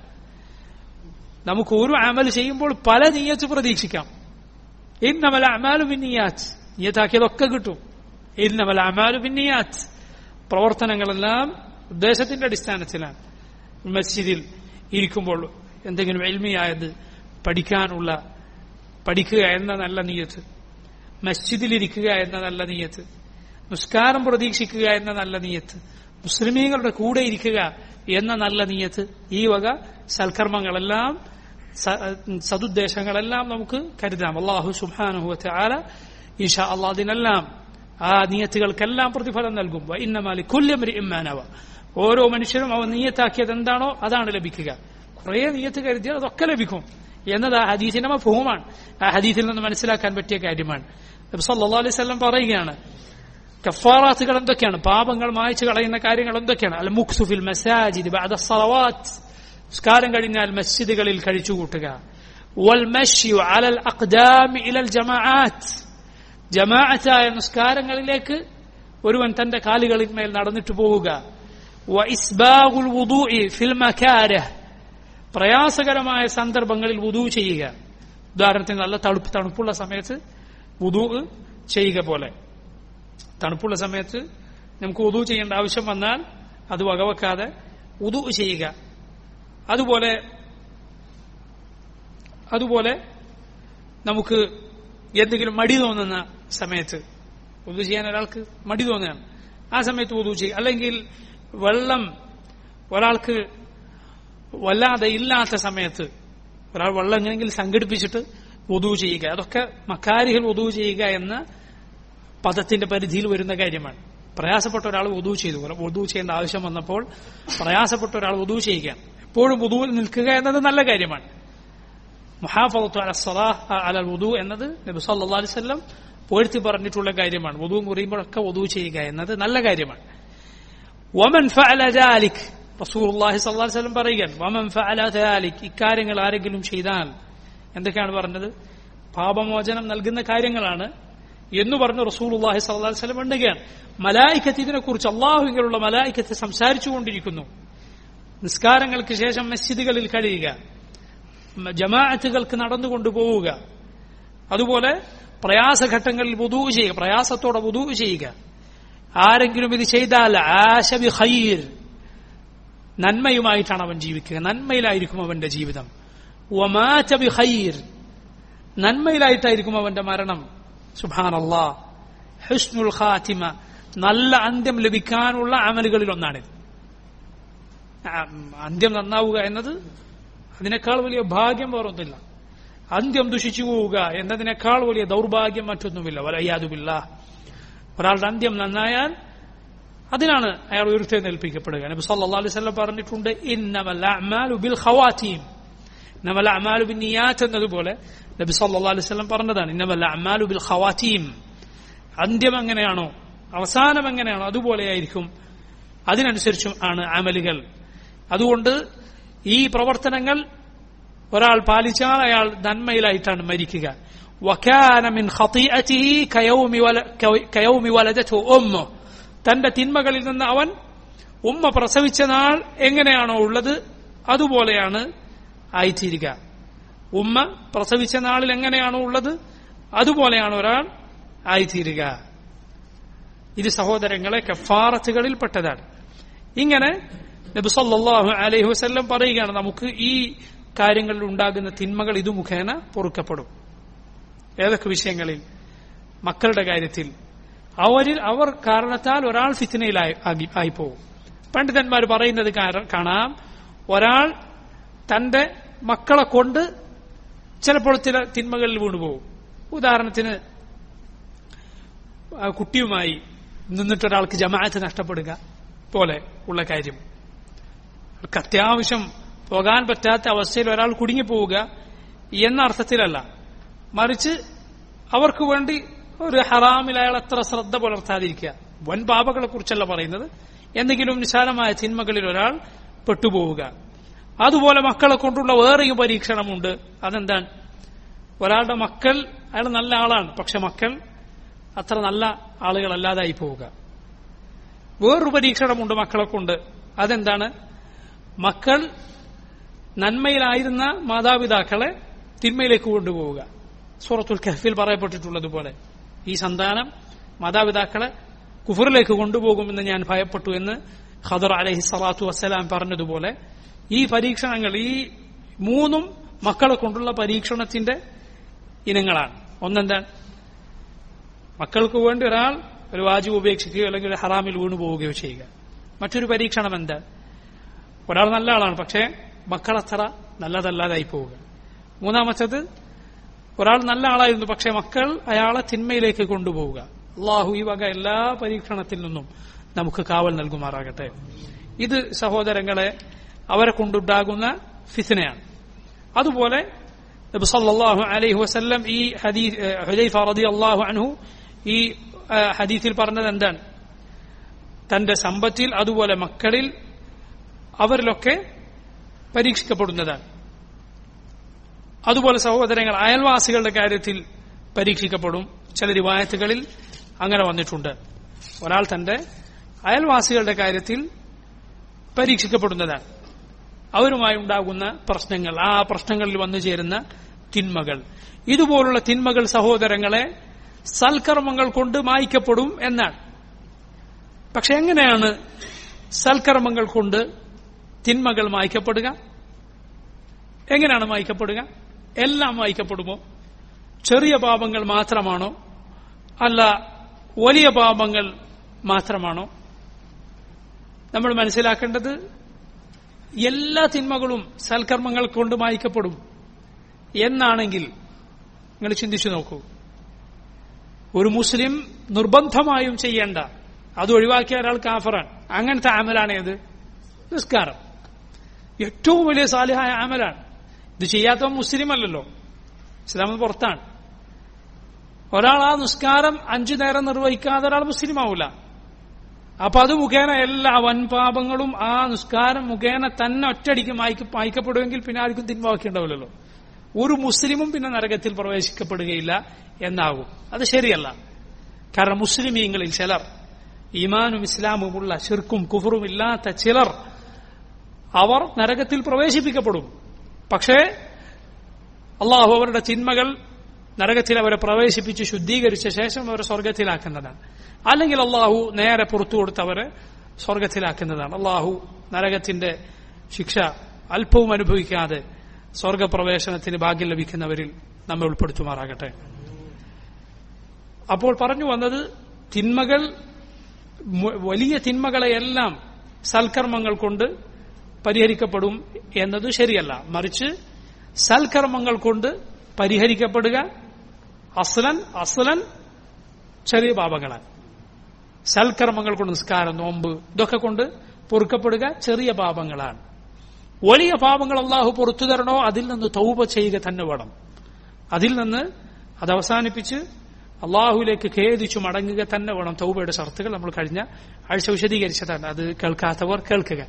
നമുക്ക് ഒരു അമൽ ചെയ്യുമ്പോൾ പല നീയത്ത് പ്രതീക്ഷിക്കാം ഇന്നമല അമാലു ബിന്നിയാത്ത് നീയത്താക്കിയതൊക്കെ കിട്ടും ഇന്നമല അമാലു ബിന്നിയാത്ത് പ്രവർത്തനങ്ങളെല്ലാം ഉദ്ദേശത്തിന്റെ അടിസ്ഥാനത്തിലാണ് മസ്ജിദിൽ ഇരിക്കുമ്പോൾ എന്തെങ്കിലും എൽമിയായത് പഠിക്കാനുള്ള പഠിക്കുക എന്ന നല്ല നീയത്ത് മസ്ജിദിൽ ഇരിക്കുക എന്ന നല്ല നീയത്ത് നിസ്കാരം പ്രതീക്ഷിക്കുക എന്ന നല്ല നീയത്ത് മുസ്ലിമീങ്ങളുടെ കൂടെ ഇരിക്കുക എന്ന നല്ല നീയത്ത് ഈ വക സൽക്കർമ്മങ്ങളെല്ലാം സ- സതുദ്ദേശങ്ങളെല്ലാം നമുക്ക് കരുതാം അള്ളാഹു സുബാനുഹുവത്തെ ആല ഈഷാ അള്ളാഹ് അതിനെല്ലാം ആ നീയത്തുകൾക്കെല്ലാം പ്രതിഫലം നൽകും ഇന്നമാലി കുല്യമരി ഇമ്മാനവ ഓരോ മനുഷ്യരും അവൻ നീയത്താക്കിയത് എന്താണോ അതാണ് ലഭിക്കുക കുറെ നീയത്ത് കരുതിയാൽ അതൊക്കെ ലഭിക്കും എന്നത് ആ ഹദീസിന്റെ മഫഹൂമാണ് ആ ഹദീസിൽ നിന്ന് മനസ്സിലാക്കാൻ പറ്റിയ കാര്യമാണ് നബി സല്ലല്ലാഹു അലൈഹി വസല്ലം പറയുകയാണ് കഫാറാത്തുകൾ എന്തൊക്കെയാണ് പാപങ്ങൾ മായ്ച്ചു കളയുന്ന കാര്യങ്ങൾ എന്തൊക്കെയാണ് അൽ മുഖ്സുഫിൽ മസാജിദ് ബഅദ സലവാത്ത് നിസ്കാരം കഴിഞ്ഞാൽ മസ്ജിദുകളിൽ കഴിച്ചുകൂട്ടുക വൽ മശ്യു അലൽ അഖ്ദാമി ഇലൽ ജമാഅത്ത് ജമാഅത്തായ നിസ്കാരങ്ങളിലേക്ക് ഒരുവൻ തന്റെ കാലുകളിന്മേൽ നടന്നിട്ട് പോവുക വ ഇസ്ബാഗുൽ വുദൂഇ ഫിൽ മകാരഹ് പ്രയാസകരമായ സന്ദർഭങ്ങളിൽ വുദൂ ചെയ്യുക ഉദാഹരണത്തിന് നല്ല തണുപ്പ് തണുപ്പുള്ള സമയത്ത് വുദൂ ചെയ്യുക പോലെ തണുപ്പുള്ള സമയത്ത് നമുക്ക് ഉദു ചെയ്യേണ്ട ആവശ്യം വന്നാൽ അത് വകവെക്കാതെ ഉദു ചെയ്യുക അതുപോലെ അതുപോലെ നമുക്ക് എന്തെങ്കിലും മടി തോന്നുന്ന സമയത്ത് ഉദു ചെയ്യാൻ ഒരാൾക്ക് മടി തോന്നുകയാണ് ആ സമയത്ത് ഉദു ചെയ്യുക അല്ലെങ്കിൽ വെള്ളം ഒരാൾക്ക് വല്ലാതെ ഇല്ലാത്ത സമയത്ത് ഒരാൾ വെള്ളം എങ്ങനെയെങ്കിലും സംഘടിപ്പിച്ചിട്ട് ഉദു ചെയ്യുക അതൊക്കെ മക്കാരികൾ ഉദു ചെയ്യുക എന്ന പദത്തിന്റെ പരിധിയിൽ വരുന്ന കാര്യമാണ് പ്രയാസപ്പെട്ട ഒരാൾ ഉദു ചെയ്തു ഉദു ചെയ്യേണ്ട ആവശ്യം വന്നപ്പോൾ പ്രയാസപ്പെട്ട ഒരാൾ ഉദു ചെയ്യുക എപ്പോഴും ഉദുവിൽ നിൽക്കുക എന്നത് നല്ല കാര്യമാണ് മുഹാഫത്ത് അല സലാഹ് അല ഉദു എന്നത് നബി സല്ലല്ലാഹു അലൈഹി വസല്ലം പുകഴ്ത്തി പറഞ്ഞിട്ടുള്ള കാര്യമാണ് വധുവും കുറിയുമ്പോഴൊക്കെ വധു ചെയ്യുക എന്നത് നല്ല കാര്യമാണ് വമൻ ഫഅല ദാലിക് റസൂലുള്ളാഹി സ്വല്ലല്ലാഹു അലൈഹി വസല്ലം പറയുകയാണ് വമൻ ഫഅല ദാലിക് ഇക്കാര്യങ്ങൾ ആരെങ്കിലും ചെയ്താൽ എന്തൊക്കെയാണ് പറഞ്ഞത് പാപമോചനം നൽകുന്ന കാര്യങ്ങളാണ് എന്ന് പറഞ്ഞ് റസൂലുള്ളാഹി സ്വല്ലല്ലാഹു അലൈഹി വസല്ലം എണ്ണുകയാണ് മലായിക്കത്ത് ഇതിനെക്കുറിച്ച് അള്ളാഹുവിലുള്ള മലായിക്കത്ത് സംസാരിച്ചുകൊണ്ടിരിക്കുന്നു നിസ്കാരങ്ങൾക്ക് ശേഷം മസ്ജിദുകളിൽ കഴിയുക ജമാഅത്തുകൾക്ക് നടന്നുകൊണ്ടു പോവുക അതുപോലെ പ്രയാസഘട്ടങ്ങളിൽ വുദൂ ചെയ്യുക പ്രയാസത്തോടെ വുദൂ ചെയ്യുക ആരെങ്കിലും ഇത് ചെയ്താൽ ആശബി ഖൈർ നന്മയുമായിട്ടാണ് അവൻ ജീവിക്കുക നന്മയിലായിരിക്കും അവന്റെ ജീവിതം വമാറ്റ ബി ഖൈർ നന്മയിലായിട്ടായിരിക്കും അവന്റെ മരണം സുബാനല്ലാ ഹുസ്നുൽ ഖാത്തിമ നല്ല അന്ത്യം ലഭിക്കാനുള്ള അമലുകളിൽ ഒന്നാണിത് അന്ത്യം നന്നാവുക എന്നത് അതിനേക്കാൾ വലിയ ഭാഗ്യം വേറൊന്നുമില്ല അന്ത്യം ദുഷിച്ചു പോവുക എന്നതിനേക്കാൾ വലിയ ദൗർഭാഗ്യം മറ്റൊന്നുമില്ല വലയ്യാതുമില്ല ഒരാളുടെ അന്ത്യം നന്നായാൽ അതിനാണ് അയാൾ ഉയർത്തെഴുന്നേൽപ്പിക്കപ്പെടുക നബി സല്ലല്ലാഹു അലൈഹി വസല്ലം പറഞ്ഞിട്ടുണ്ട് ഇന്നമൽ അഅ്മാലു ബിൽ ഖവാതീം ഇന്നമൽ അഅ്മാലു ബിന്നിയാത്ത് എന്നതുപോലെ നബി സല്ലല്ലാഹു അലൈഹി വസല്ലം പറഞ്ഞതാണ് ഇന്നമൽ അഅ്മാലു ബിൽ ഖവാതീം അന്ത്യം എങ്ങനെയാണോ അവസാനം എങ്ങനെയാണോ അതുപോലെയായിരിക്കും അതിനനുസരിച്ചും ആണ് അമലുകൾ അതുകൊണ്ട് ഈ പ്രവർത്തനങ്ങൾ ഒരാൾ പാലിച്ചാൽ അയാൾ നന്മയിലായിട്ടാണ് മരിക്കുക وكان من خطيئته كيوم ول... كيوم ولدته أمه തന്റെ തിന്മകളിൽ നിന്ന് അവൻ ഉമ്മ പ്രസവിച്ച നാൾ എങ്ങനെയാണോ ഉള്ളത് അതുപോലെയാണ് ആയിത്തീരുക ഉമ്മ പ്രസവിച്ച നാളിൽ എങ്ങനെയാണോ ഉള്ളത് അതുപോലെയാണ് ഒരാൾ ആയിത്തീരുക ഇത് സഹോദരങ്ങളെ കഫാറത്തുകളിൽ പെട്ടതാണ് ഇങ്ങനെ നബി സല്ലല്ലാഹു അലൈഹി വസല്ലം പറയുകയാണ് നമുക്ക് ഈ കാര്യങ്ങളിൽ ഉണ്ടാകുന്ന തിന്മകൾ ഇത് മുഖേന പൊറുക്കപ്പെടും ഏതൊക്കെ വിഷയങ്ങളിൽ മക്കളുടെ കാര്യത്തിൽ അവരിൽ അവർ കാരണത്താൽ ഒരാൾ ഫിത്തിനയിലായി ആയി പോകും പണ്ഡിതന്മാർ പറയുന്നത് കാണാം ഒരാൾ തന്റെ മക്കളെ കൊണ്ട് ചിലപ്പോൾ ചില തിന്മകളിൽ വീണുപോകും ഉദാഹരണത്തിന് കുട്ടിയുമായി നിന്നിട്ട് ഒരാൾക്ക് ജമാഅത്ത് നഷ്ടപ്പെടുക പോലെ ഉള്ള കാര്യം അവർക്ക് അത്യാവശ്യം പോകാൻ പറ്റാത്ത അവസ്ഥയിൽ ഒരാൾ കുടുങ്ങിപ്പോവുക എന്ന അർത്ഥത്തിലല്ല മറിച്ച് അവർക്ക് വേണ്ടി ഒരു ഹറാമിൽ അയാൾ അത്ര ശ്രദ്ധ പുലർത്താതിരിക്കുക വൻ പാപങ്ങളെ കുറിച്ചല്ല പറയുന്നത് എന്തെങ്കിലും നിസാരമായ തിന്മകളിൽ ഒരാൾ പെട്ടുപോവുക അതുപോലെ മക്കളെ കൊണ്ടുള്ള വേറെയും പരീക്ഷണമുണ്ട് അതെന്താണ് ഒരാളുടെ മക്കൾ അയാൾ നല്ല ആളാണ് പക്ഷെ മക്കൾ അത്ര നല്ല ആളുകളല്ലാതായി പോവുക വേറൊരു പരീക്ഷണമുണ്ട് മക്കളെ കൊണ്ട് അതെന്താണ് മക്കൾ നന്മയിലായിരുന്ന മാതാപിതാക്കളെ തിന്മയിലേക്ക് കൊണ്ടുപോവുക സൂറത്തുൽ കഹഫിൽ പറയപ്പെട്ടിട്ടുള്ളതുപോലെ ഈ സന്താനം മാതാപിതാക്കളെ കുഫറിലേക്ക് കൊണ്ടുപോകുമെന്ന് ഞാൻ ഭയപ്പെട്ടു എന്ന് ഖദർ അലഹി സ്വലാത്തു വസ്സലാം പറഞ്ഞതുപോലെ ഈ പരീക്ഷണങ്ങൾ ഈ മൂന്നും മക്കളെ കൊണ്ടുള്ള പരീക്ഷണത്തിന്റെ ഇനങ്ങളാണ് ഒന്നെന്താണ് മക്കൾക്ക് വേണ്ടി ഒരാൾ ഒരു വാജിബ് ഉപേക്ഷിക്കുകയോ അല്ലെങ്കിൽ ഒരു ഹറാമിൽ വീണു പോവുകയോ ചെയ്യുക മറ്റൊരു പരീക്ഷണം എന്താ ഒരാൾ നല്ല ആളാണ് പക്ഷേ മക്കൾ അത്ര നല്ലതല്ലാതായി പോവുക മൂന്നാമത്തത് ഒരാൾ നല്ല ആളായിരുന്നു പക്ഷെ മക്കൾ അയാളെ തിന്മയിലേക്ക് കൊണ്ടുപോവുക അള്ളാഹു ഈ വക എല്ലാ പരീക്ഷണത്തിൽ നിന്നും നമുക്ക് കാവൽ നൽകുമാറാകട്ടെ ഇത് സഹോദരങ്ങളെ അവരെ കൊണ്ടുണ്ടാകുന്ന ഫിത്തിനയാണ് അതുപോലെ നബി സല്ലല്ലാഹു അലൈഹി വസല്ലം ഈ ഹദീസ് ഹുദൈഫ റളിയല്ലാഹു അൻഹു ഈ ഹദീസിൽ പറഞ്ഞത് എന്താണ് തന്റെ സമ്പത്തിൽ അതുപോലെ മക്കളിൽ അവരിലൊക്കെ പരീക്ഷിക്കപ്പെടുന്നതാണ് അതുപോലെ സഹോദരങ്ങൾ അയൽവാസികളുടെ കാര്യത്തിൽ പരീക്ഷിക്കപ്പെടും ചില റിവായത്തുകളിൽ അങ്ങനെ വന്നിട്ടുണ്ട് ഒരാൾ തന്റെ അയൽവാസികളുടെ കാര്യത്തിൽ പരീക്ഷിക്കപ്പെടുന്നതാണ് അവരുമായി ഉണ്ടാകുന്ന പ്രശ്നങ്ങൾ ആ പ്രശ്നങ്ങളിൽ വന്നു ചേരുന്ന തിന്മകൾ ഇതുപോലുള്ള തിന്മകൾ സഹോദരങ്ങളെ സൽക്കർമ്മങ്ങൾ കൊണ്ട് മായ്ക്കപ്പെടും എന്നാണ് പക്ഷെ എങ്ങനെയാണ് സൽക്കർമ്മങ്ങൾ കൊണ്ട് തിന്മകൾ മായ്ക്കപ്പെടുക എങ്ങനെയാണ് മായ്ക്കപ്പെടുക എല്ലാം മായ്ക്കപ്പെടുമോ ചെറിയ പാപങ്ങൾ മാത്രമാണോ അല്ല വലിയ പാപങ്ങൾ മാത്രമാണോ നമ്മൾ മനസ്സിലാക്കേണ്ടത് എല്ലാ തിന്മകളും സൽക്കർമ്മങ്ങൾ കൊണ്ട് മായ്ക്കപ്പെടും എന്നാണെങ്കിൽ നിങ്ങൾ ചിന്തിച്ചു നോക്കൂ ഒരു മുസ്ലിം നിർബന്ധമായും ചെയ്യേണ്ട അത് ഒഴിവാക്കിയ ഒരാൾ കാഫറാണ് അങ്ങനത്തെ അമലാണ് ഏത് നിസ്കാരം ഏറ്റവും വലിയ സാലിഹായ അമലാണ് ഇത് ചെയ്യാത്തവൻ മുസ്ലിം അല്ലല്ലോ ഇസ്ലാം പുറത്താണ് ഒരാൾ ആ നിസ്കാരം അഞ്ചു നേരം നിർവഹിക്കാതെ ഒരാൾ മുസ്ലിം ആവൂല അപ്പൊ അത് മുഖേന എല്ലാ വൻപാപങ്ങളും ആ നിസ്കാരം മുഖേന തന്നെ ഒറ്റയടിക്ക് മായ്ക്ക് മായ്ക്കപ്പെടുമെങ്കിൽ പിന്നെ ആർക്കും തിന്മാക്കിണ്ടാവില്ലല്ലോ ഒരു മുസ്ലിമും പിന്നെ നരകത്തിൽ പ്രവേശിക്കപ്പെടുകയില്ല എന്നാകും അത് ശരിയല്ല കാരണം മുസ്ലിമീങ്ങളിൽ ചിലർ ഈമാനും ഇസ്ലാമുമുള്ള ശിർക്കും കുഫറും ഇല്ലാത്ത ചിലർ അവർ നരകത്തിൽ പ്രവേശിപ്പിക്കപ്പെടും പക്ഷേ അള്ളാഹു അവരുടെ തിന്മകൾ നരകത്തിൽ അവരെ പ്രവേശിപ്പിച്ച് ശുദ്ധീകരിച്ച ശേഷം അവരെ സ്വർഗത്തിലാക്കുന്നതാണ് അല്ലെങ്കിൽ അള്ളാഹു നേരെ പുറത്തു കൊടുത്ത് അവരെ സ്വർഗത്തിലാക്കുന്നതാണ് അള്ളാഹു നരകത്തിന്റെ ശിക്ഷ അല്പവും അനുഭവിക്കാതെ സ്വർഗപ്രവേശനത്തിന് ഭാഗ്യം ലഭിക്കുന്നവരിൽ നമ്മെ ഉൾപ്പെടുത്തുമാറാകട്ടെ അപ്പോൾ പറഞ്ഞു വന്നത് തിന്മകൾ മു- വലിയ തിന്മകളെയെല്ലാം സൽക്കർമ്മങ്ങൾ കൊണ്ട് പരിഹരിക്കപ്പെടും എന്നത് ശരിയല്ല മറിച്ച് സൽക്കർമ്മങ്ങൾ കൊണ്ട് പരിഹരിക്കപ്പെടുക അസ്ലൻ അസ്ലൻ ചെറിയ പാപങ്ങളാണ് സൽക്കർമ്മങ്ങൾ കൊണ്ട് നിസ്കാരം നോമ്പ് ഇതൊക്കെ കൊണ്ട് പൊറുക്കപ്പെടുക ചെറിയ പാപങ്ങളാണ് വലിയ പാപങ്ങൾ അള്ളാഹു പുറത്തു തരണോ അതിൽ നിന്ന് തൗബ ചെയ്യുക തന്നെ വേണം അതിൽ നിന്ന് അത് അവസാനിപ്പിച്ച് അള്ളാഹുലേക്ക് ഖേദിച്ചു മടങ്ങുക തന്നെ വേണം തൗബയുടെ ഷർത്തുകൾ നമ്മൾ കഴിഞ്ഞ ആഴ്ച വിശദീകരിച്ചതാണ് അത് കേൾക്കാത്തവർ കേൾക്കുക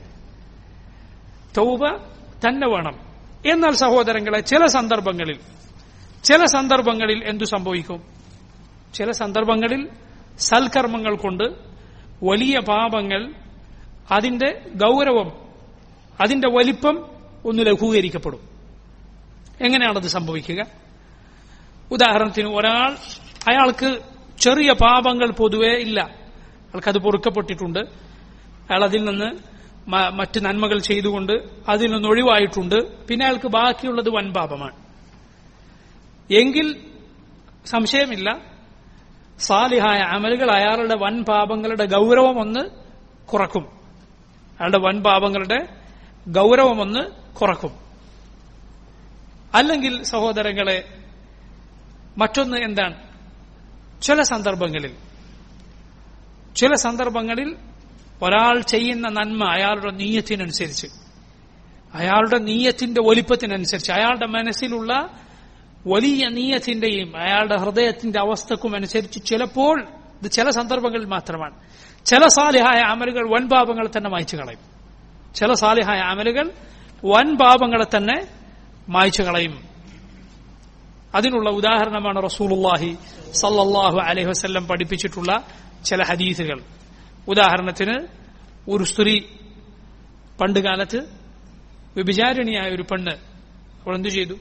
തൗബ തന്നെ വേണം എന്നാൽ സഹോദരങ്ങളെ ചില സന്ദർഭങ്ങളിൽ ചില സന്ദർഭങ്ങളിൽ എന്തു സംഭവിക്കും ചില സന്ദർഭങ്ങളിൽ സൽക്കർമ്മങ്ങൾ കൊണ്ട് വലിയ പാപങ്ങൾ അതിന്റെ ഗൗരവം അതിന്റെ വലിപ്പം ഒന്ന് ലഘൂകരിക്കപ്പെടും എങ്ങനെയാണത് സംഭവിക്കുക ഉദാഹരണത്തിന് ഒരാൾ അയാൾക്ക് ചെറിയ പാപങ്ങൾ പൊതുവേ ഇല്ല അയാൾക്കത് പൊറുക്കപ്പെട്ടിട്ടുണ്ട് അയാൾ അതിൽ നിന്ന് മ- മറ്റ് നന്മകൾ ചെയ്തുകൊണ്ട് അതിൽ നിന്ന് ഒഴിവായിട്ടുണ്ട് പിന്നെ അയാൾക്ക് ബാക്കിയുള്ളത് വൻപാപമാണ് എങ്കിൽ സംശയമില്ല സാലിഹായ അമലുകൾ അയാളുടെ വൻ പാപങ്ങളുടെ ഗൗരവം ഒന്ന് കുറക്കും അയാളുടെ വൻ പാപങ്ങളുടെ ഗൗരവം ഒന്ന് കുറക്കും അല്ലെങ്കിൽ സഹോദരങ്ങളെ മറ്റൊന്ന് എന്താണ് ചില സന്ദർഭങ്ങളിൽ ചില സന്ദർഭങ്ങളിൽ ഒരാൾ ചെയ്യുന്ന നന്മ അയാളുടെ നീയത്തിനനുസരിച്ച് അയാളുടെ നീയത്തിന്റെ വലിപ്പത്തിനനുസരിച്ച് അയാളുടെ മനസ്സിലുള്ള വലിയ നീയത്തിന്റെയും അയാളുടെ ഹൃദയത്തിന്റെ അവസ്ഥക്കും അനുസരിച്ച് ചിലപ്പോൾ ഇത് ചില സന്ദർഭങ്ങളിൽ മാത്രമാണ് ചില സാലിഹായ അമലുകൾ വൻ പാപങ്ങളെ തന്നെ മായ്ച്ചു കളയും ചില സാലിഹായ അമലുകൾ വൻ പാപങ്ങളെ തന്നെ മായ്ച്ചു കളയും അതിനുള്ള ഉദാഹരണമാണ് റസൂലുള്ളാഹി സല്ലല്ലാഹു അലൈഹി വസല്ലം പഠിപ്പിച്ചിട്ടുള്ള ചില ഹദീസുകൾ ഉദാഹരണത്തിന് ഒരു സ്ത്രീ പണ്ടുകാലത്ത് വ്യഭിചാരിണിയായ ഒരു പെണ്ണ് അവൾ എന്തു ചെയ്തു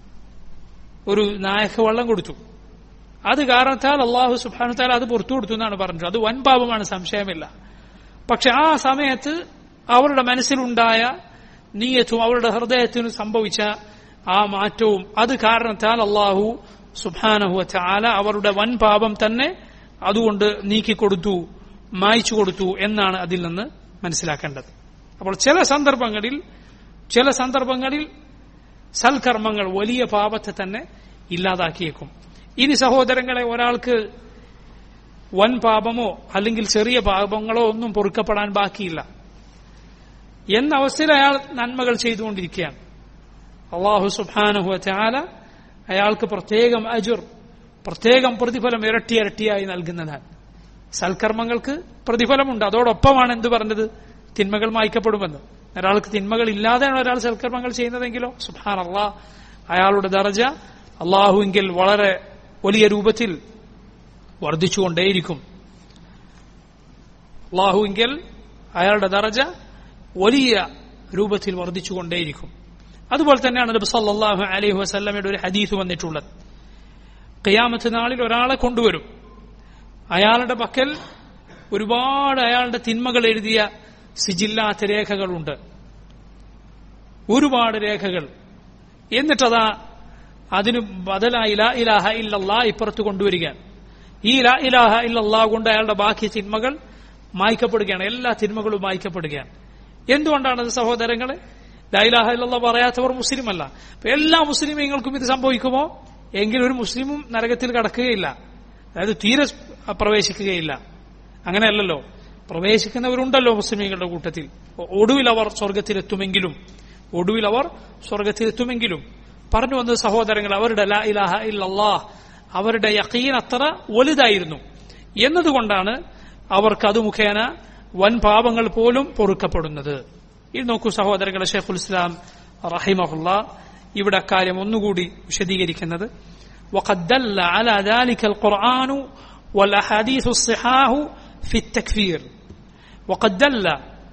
ഒരു നായക്ക് വെള്ളം കൊടുത്തു അത് കാരണത്താൽ അള്ളാഹു സുബാനുത്താൽ അത് പുറത്തു കൊടുത്തു എന്നാണ് പറഞ്ഞത് അത് വൻ പാപമാണ് സംശയമില്ല പക്ഷെ ആ സമയത്ത് അവരുടെ മനസ്സിലുണ്ടായ നീയത്തും അവരുടെ ഹൃദയത്തിനും സംഭവിച്ച ആ മാറ്റവും അത് കാരണത്താൽ അള്ളാഹു സുബാനഹു ചാല അവരുടെ വൻ പാപം തന്നെ അതുകൊണ്ട് നീക്കിക്കൊടുത്തു മായ്ച്ചു കൊടുത്തു എന്നാണ് അതിൽ നിന്ന് മനസ്സിലാക്കേണ്ടത് അപ്പോൾ ചില സന്ദർഭങ്ങളിൽ ചില സന്ദർഭങ്ങളിൽ സൽക്കർമ്മങ്ങൾ വലിയ പാപത്തെ തന്നെ ഇല്ലാതാക്കിയേക്കും ഇനി സഹോദരങ്ങളെ ഒരാൾക്ക് വൻ പാപമോ അല്ലെങ്കിൽ ചെറിയ പാപങ്ങളോ ഒന്നും പൊറുക്കപ്പെടാൻ ബാക്കിയില്ല എന്ന അവസ്ഥയിൽ അയാൾ നന്മകൾ ചെയ്തുകൊണ്ടിരിക്കുകയാണ് അള്ളാഹു സുബാനഹു ചാല അയാൾക്ക് പ്രത്യേകം അജുർ പ്രത്യേകം പ്രതിഫലം ഇരട്ടി ഇരട്ടിയായി നൽകുന്നതാണ് സൽക്കർമ്മങ്ങൾക്ക് പ്രതിഫലമുണ്ട് അതോടൊപ്പമാണ് എന്ത് പറഞ്ഞത് തിന്മകൾ മായ്ക്കപ്പെടുമെന്ന് ഒരാൾക്ക് തിന്മകൾ ഇല്ലാതെയാണ് ഒരാൾ സൽക്കർമ്മങ്ങൾ ചെയ്യുന്നതെങ്കിലോ സുഹാൻ അള്ളാഹ് അയാളുടെ ദർജ അള്ളാഹുവിങ്കിൽ വളരെ വലിയ രൂപത്തിൽ വർദ്ധിച്ചുകൊണ്ടേയിരിക്കും അള്ളാഹുവിങ്കിൽ അയാളുടെ ദർജ വലിയ രൂപത്തിൽ വർദ്ധിച്ചുകൊണ്ടേയിരിക്കും അതുപോലെ തന്നെയാണ് നബി സല്ലല്ലാഹു അലൈഹി വസല്ലമയുടെ ഒരു ഹദീസ് വന്നിട്ടുള്ളത് ഖിയാമത്ത് നാളിൽ ഒരാളെ കൊണ്ടുവരും അയാളുടെ പക്കൽ ഒരുപാട് അയാളുടെ തിന്മകൾ എഴുതിയ സിജില്ലാത്ത രേഖകളുണ്ട് ഒരുപാട് രേഖകൾ എന്നിട്ടതാ അതിന് ബദലായി ലാ ഇലാഹ ഇല്ലല്ലാ ഇപ്പുറത്ത് കൊണ്ടുവരികയാണ് ഈ ലാ ഇലാഹ ഇല്ലല്ലാ കൊണ്ട് അയാളുടെ ബാക്കി തിന്മകൾ മായ്ക്കപ്പെടുകയാണ് എല്ലാ തിന്മകളും മായ്ക്കപ്പെടുകയാണ് എന്തുകൊണ്ടാണത് സഹോദരങ്ങളെ ലാ ഇലാഹ ഇല്ലല്ലാ പറയാത്തവർ മുസ്ലിം അല്ല അപ്പൊ എല്ലാ മുസ്ലിമീങ്ങൾക്കും ഇത് സംഭവിക്കുമോ എങ്കിൽ ഒരു മുസ്ലിമും നരകത്തിൽ കടക്കുകയില്ല അതായത് തീരെ പ്രവേശിക്കുകയില്ല അങ്ങനെയല്ലല്ലോ പ്രവേശിക്കുന്നവരുണ്ടല്ലോ മുസ്ലിമീങ്ങളുടെ കൂട്ടത്തിൽ ഒടുവിൽ അവർ സ്വർഗത്തിലെത്തുമെങ്കിലും ഒടുവിൽ അവർ സ്വർഗത്തിലെത്തുമെങ്കിലും പറഞ്ഞു വന്നത് സഹോദരങ്ങൾ അവരുടെ ലാ ഇലാഹ ഇല്ലല്ലാ അവരുടെ യക്കീൻ അത്ര വലുതായിരുന്നു എന്നതുകൊണ്ടാണ് അവർക്ക് അത് മുഖേന വൻ പാപങ്ങൾ പോലും പൊറുക്കപ്പെടുന്നത് ഇത് നോക്കൂ സഹോദരങ്ങളെ ഷെയ്ഖുൽ ഇസ്ലാം റഹിമഹുല്ല ഇവിടെ കാര്യം ഒന്നുകൂടി വിശദീകരിക്കുന്നത് وقد دل على ذلك القرآن والأحاديث الصحاح في التكفير وقد دل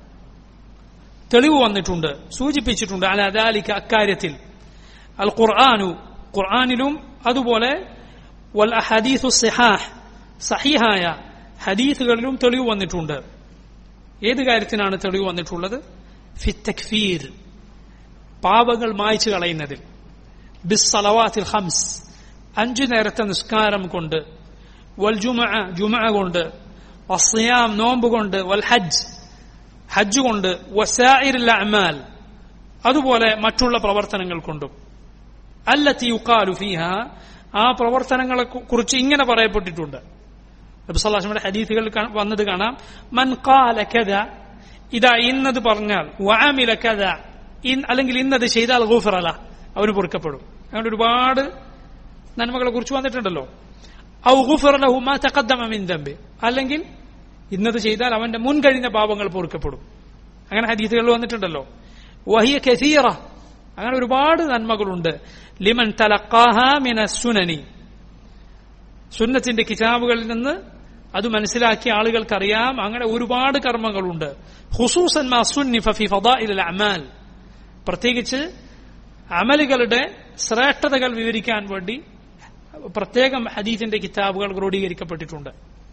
തെളിവ് വന്നിട്ടുണ്ട് സൂചിപ്പിച്ചിട്ടുണ്ട് അല ദാലിക അക്കാര്യത്തിൽ അൽ ഖുർആാനു ഖുർആാനിലും അതുപോലെ വൽ അഹദീസു സിഹാഹ് സഹിഹായ ഹദീസുകളിലും തെളിവ് വന്നിട്ടുണ്ട് ഏത് കാര്യത്തിനാണ് തെളിവ് വന്നിട്ടുള്ളത് ഫി തക്ഫീർ പാപങ്ങൾ മായ്ച്ചു കളയുന്നതിൽ ബിസ് സലവാത്തിൽ ഹംസ് അഞ്ചു നേരത്തെ നിസ്കാരം കൊണ്ട് വൽ ജുമ ജുമ കൊണ്ട് വസ്യാം നോമ്പ് കൊണ്ട് വൽ ഹജ്ജ് ഹജ്ജ് കൊണ്ട് വസാഇർ അമാൽ അതുപോലെ മറ്റുള്ള പ്രവർത്തനങ്ങൾ കൊണ്ടും അല്ലത്തി യുക്കാലു ഫീഹ ആ പ്രവർത്തനങ്ങളെ കുറിച്ച് ഇങ്ങനെ പറയപ്പെട്ടിട്ടുണ്ട് നബിസ്വല്ലാസ്മയുടെ ഹദീസുകൾ വന്നത് കാണാം മൻ ഖാല കദ ഇതാ ഇന്നത് പറഞ്ഞാൽ വഅമില കദ അല്ലെങ്കിൽ ഇന്നത് ചെയ്താൽ ഗൂഫറല അവന് പൊറുക്കപ്പെടും അങ്ങനെ ഒരുപാട് നന്മകളെ കുറിച്ച് വന്നിട്ടുണ്ടല്ലോ ഔ ഗുഫറലഹു മാ തഖദ്ദമ മിൻ ദംബി അല്ലെങ്കിൽ ഇന്നത് ചെയ്താൽ അവന്റെ മുൻകഴിഞ്ഞ പാപങ്ങൾ പൊറുക്കപ്പെടും അങ്ങനെ ഹദീസുകളിൽ വന്നിട്ടുണ്ടല്ലോ വഹിയ കസീറ അങ്ങനെ ഒരുപാട് നന്മകളുണ്ട് ലിമൻ തലക്കാഹ മിന സുനനി സുന്നത്തിന്റെ കിതാബുകളിൽ നിന്ന് അത് മനസ്സിലാക്കിയ ആളുകൾക്കറിയാം അങ്ങനെ ഒരുപാട് കർമ്മങ്ങളുണ്ട് ഹുസൂസൻ ഫി അമാൽ പ്രത്യേകിച്ച് അമലുകളുടെ ശ്രേഷ്ഠതകൾ വിവരിക്കാൻ വേണ്ടി പ്രത്യേകം ഹദീസിന്റെ കിതാബുകൾ ക്രോഡീകരിക്കപ്പെട്ടിട്ടുണ്ട്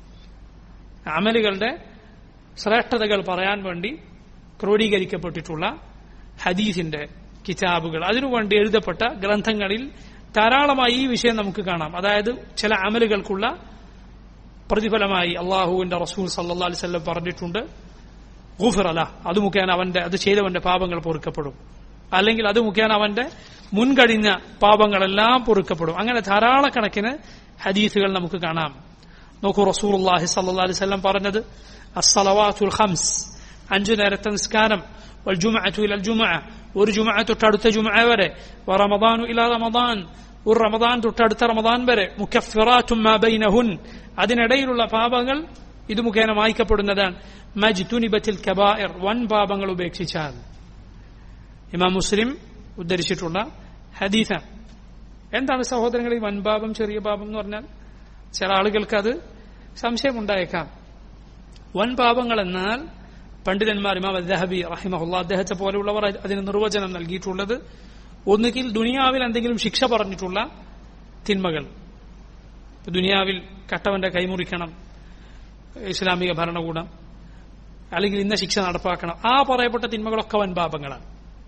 അമലുകളുടെ ശ്രേഷ്ഠതകൾ പറയാൻ വേണ്ടി ക്രോഡീകരിക്കപ്പെട്ടിട്ടുള്ള ഹദീസിന്റെ കിതാബുകൾ അതിനുവേണ്ടി എഴുതപ്പെട്ട ഗ്രന്ഥങ്ങളിൽ ധാരാളമായി ഈ വിഷയം നമുക്ക് കാണാം അതായത് ചില അമലുകൾക്കുള്ള പ്രതിഫലമായി അള്ളാഹുവിന്റെ റസൂൽ സല്ലാ അലിസ്വല്ലം പറഞ്ഞിട്ടുണ്ട് ഗുഫറല അത് മുഖേന അവന്റെ അത് ചെയ്തവന്റെ പാപങ്ങൾ പൊറുക്കപ്പെടും അല്ലെങ്കിൽ അത് മുഖേന അവന്റെ മുൻകഴിഞ്ഞ പാപങ്ങളെല്ലാം പൊറുക്കപ്പെടും അങ്ങനെ ധാരാളക്കണക്കിന് ഹദീസുകൾ നമുക്ക് കാണാം നോക്കൂ റസൂൽ അള്ളാഹി സല്ലാ അലിസ്വല്ലം പറഞ്ഞത് അസ്സലവാത്തുൽ ഹംസ് അഞ്ചു നേരത്തെ നിസ്കാരം والجمعة إلى الجمعة ഒരു ജുമ തൊട്ടടുത്ത ജുമ വരെ റമദാനു ഇല റമദാൻ ഒരു റമദാൻ തൊട്ടടുത്ത റമദാൻ വരെ മുഖഫിറാത്തും ബൈനഹുൻ അതിനിടയിലുള്ള പാപങ്ങൾ ഇത് മുഖേന മായ്ക്കപ്പെടുന്നതാണ് മജ്തുനിബത്തിൽ കബായർ വൻ പാപങ്ങൾ ഉപേക്ഷിച്ചാൽ ഇമാം മുസ്ലിം ഉദ്ധരിച്ചിട്ടുള്ള ഹദീസ എന്താണ് സഹോദരങ്ങൾ ഈ വൻപാപം ചെറിയ പാപം എന്ന് പറഞ്ഞാൽ ചില ആളുകൾക്ക് അത് സംശയമുണ്ടായേക്കാം വൻ പാപങ്ങൾ എന്നാൽ പണ്ഡിതന്മാർ ഇമാം അദ്ദഹബി റഹിമഹുല്ല അദ്ദേഹത്തെ പോലെയുള്ളവർ അതിന് നിർവചനം നൽകിയിട്ടുള്ളത് ഒന്നുകിൽ ദുനിയാവിൽ എന്തെങ്കിലും ശിക്ഷ പറഞ്ഞിട്ടുള്ള തിന്മകൾ ദുനിയാവിൽ കട്ടവന്റെ കൈമുറിക്കണം ഇസ്ലാമിക ഭരണകൂടം അല്ലെങ്കിൽ ഇന്ന ശിക്ഷ നടപ്പാക്കണം ആ പറയപ്പെട്ട തിന്മകളൊക്കെ വൻ പാപങ്ങളാണ്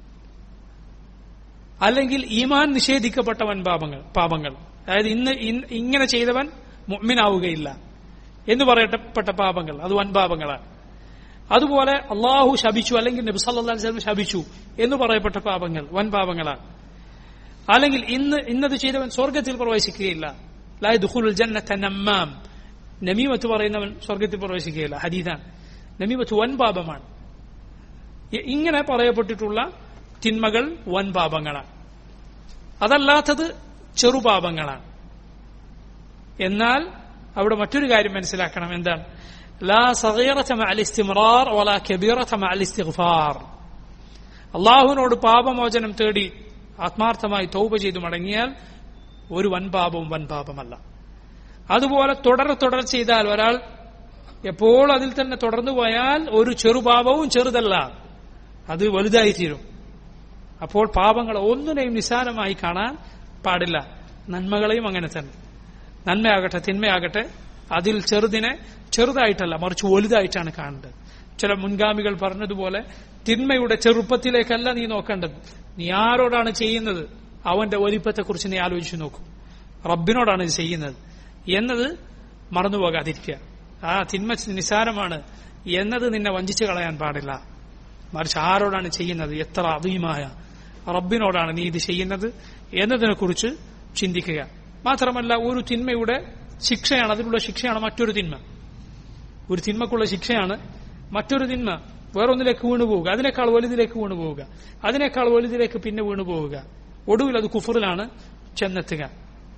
അല്ലെങ്കിൽ ഈമാൻ നിഷേധിക്കപ്പെട്ട വൻ പാപങ്ങൾ പാപങ്ങൾ അതായത് ഇന്ന് ഇങ്ങനെ ചെയ്തവൻ മുഅ്മിനാവുകയില്ല എന്ന് പറയപ്പെട്ട പാപങ്ങൾ അത് വൻ പാപങ്ങളാണ് അതുപോലെ അള്ളാഹു ശപിച്ചു അല്ലെങ്കിൽ നബി സല്ലാ വസ്ലം ശപിച്ചു എന്ന് പറയപ്പെട്ട പാപങ്ങൾ വൻ പാപങ്ങളാണ് അല്ലെങ്കിൽ ഇന്ന് ഇന്നത് ചെയ്തവൻ സ്വർഗത്തിൽ പ്രവേശിക്കുകയില്ല ലായ് ദുഖുൽ ജന്നത്ത നമ്മാം നമീമത്ത് പറയുന്നവൻ സ്വർഗത്തിൽ പ്രവേശിക്കുകയില്ല ഹദീദാൻ നമീമത്ത് വൻ പാപമാണ് ഇങ്ങനെ പറയപ്പെട്ടിട്ടുള്ള തിന്മകൾ വൻ പാപങ്ങളാണ് അതല്ലാത്തത് ചെറുപാപങ്ങളാണ് എന്നാൽ അവിടെ മറ്റൊരു കാര്യം മനസ്സിലാക്കണം എന്താണ് لا صغيرة مع الاستمرار ولا كبيرة مع الاستغفار അള്ളാഹുവിനോട് പാപമോചനം തേടി ആത്മാർത്ഥമായി തൗപ ചെയ്തു മടങ്ങിയാൽ ഒരു വൻപാപവും വൻപാപമല്ല അതുപോലെ തുടരെ തുടർ ചെയ്താൽ ഒരാൾ എപ്പോൾ അതിൽ തന്നെ തുടർന്നു പോയാൽ ഒരു ചെറുപാപവും ചെറുതല്ല അത് വലുതായി തീരും അപ്പോൾ പാപങ്ങൾ ഒന്നിനെയും നിസാരമായി കാണാൻ പാടില്ല നന്മകളെയും അങ്ങനെ തന്നെ നന്മയാകട്ടെ തിന്മയാകട്ടെ അതിൽ ചെറുതിനെ ചെറുതായിട്ടല്ല മറിച്ച് വലുതായിട്ടാണ് കാണേണ്ടത് ചില മുൻഗാമികൾ പറഞ്ഞതുപോലെ തിന്മയുടെ ചെറുപ്പത്തിലേക്കല്ല നീ നോക്കേണ്ടത് നീ ആരോടാണ് ചെയ്യുന്നത് അവന്റെ വലിപ്പത്തെക്കുറിച്ച് നീ ആലോചിച്ചു നോക്കൂ റബ്ബിനോടാണ് ഇത് ചെയ്യുന്നത് എന്നത് മറന്നുപോകാതിരിക്കുക ആ തിന്മ നിസാരമാണ് എന്നത് നിന്നെ വഞ്ചിച്ചു കളയാൻ പാടില്ല മറിച്ച് ആരോടാണ് ചെയ്യുന്നത് എത്ര അധീമായ റബ്ബിനോടാണ് നീ ഇത് ചെയ്യുന്നത് എന്നതിനെക്കുറിച്ച് ചിന്തിക്കുക മാത്രമല്ല ഒരു തിന്മയുടെ ശിക്ഷയാണ് അതിനുള്ള ശിക്ഷയാണ് മറ്റൊരു തിന്മ ഒരു തിന്മക്കുള്ള ശിക്ഷയാണ് മറ്റൊരു തിന്മ വേറൊന്നിലേക്ക് വീണു പോവുക അതിനേക്കാൾ വലുതിലേക്ക് വീണു പോവുക അതിനേക്കാൾ വലുതിലേക്ക് പിന്നെ വീണു പോവുക ഒടുവിൽ അത് കുഫറിലാണ് ചെന്നെത്തുക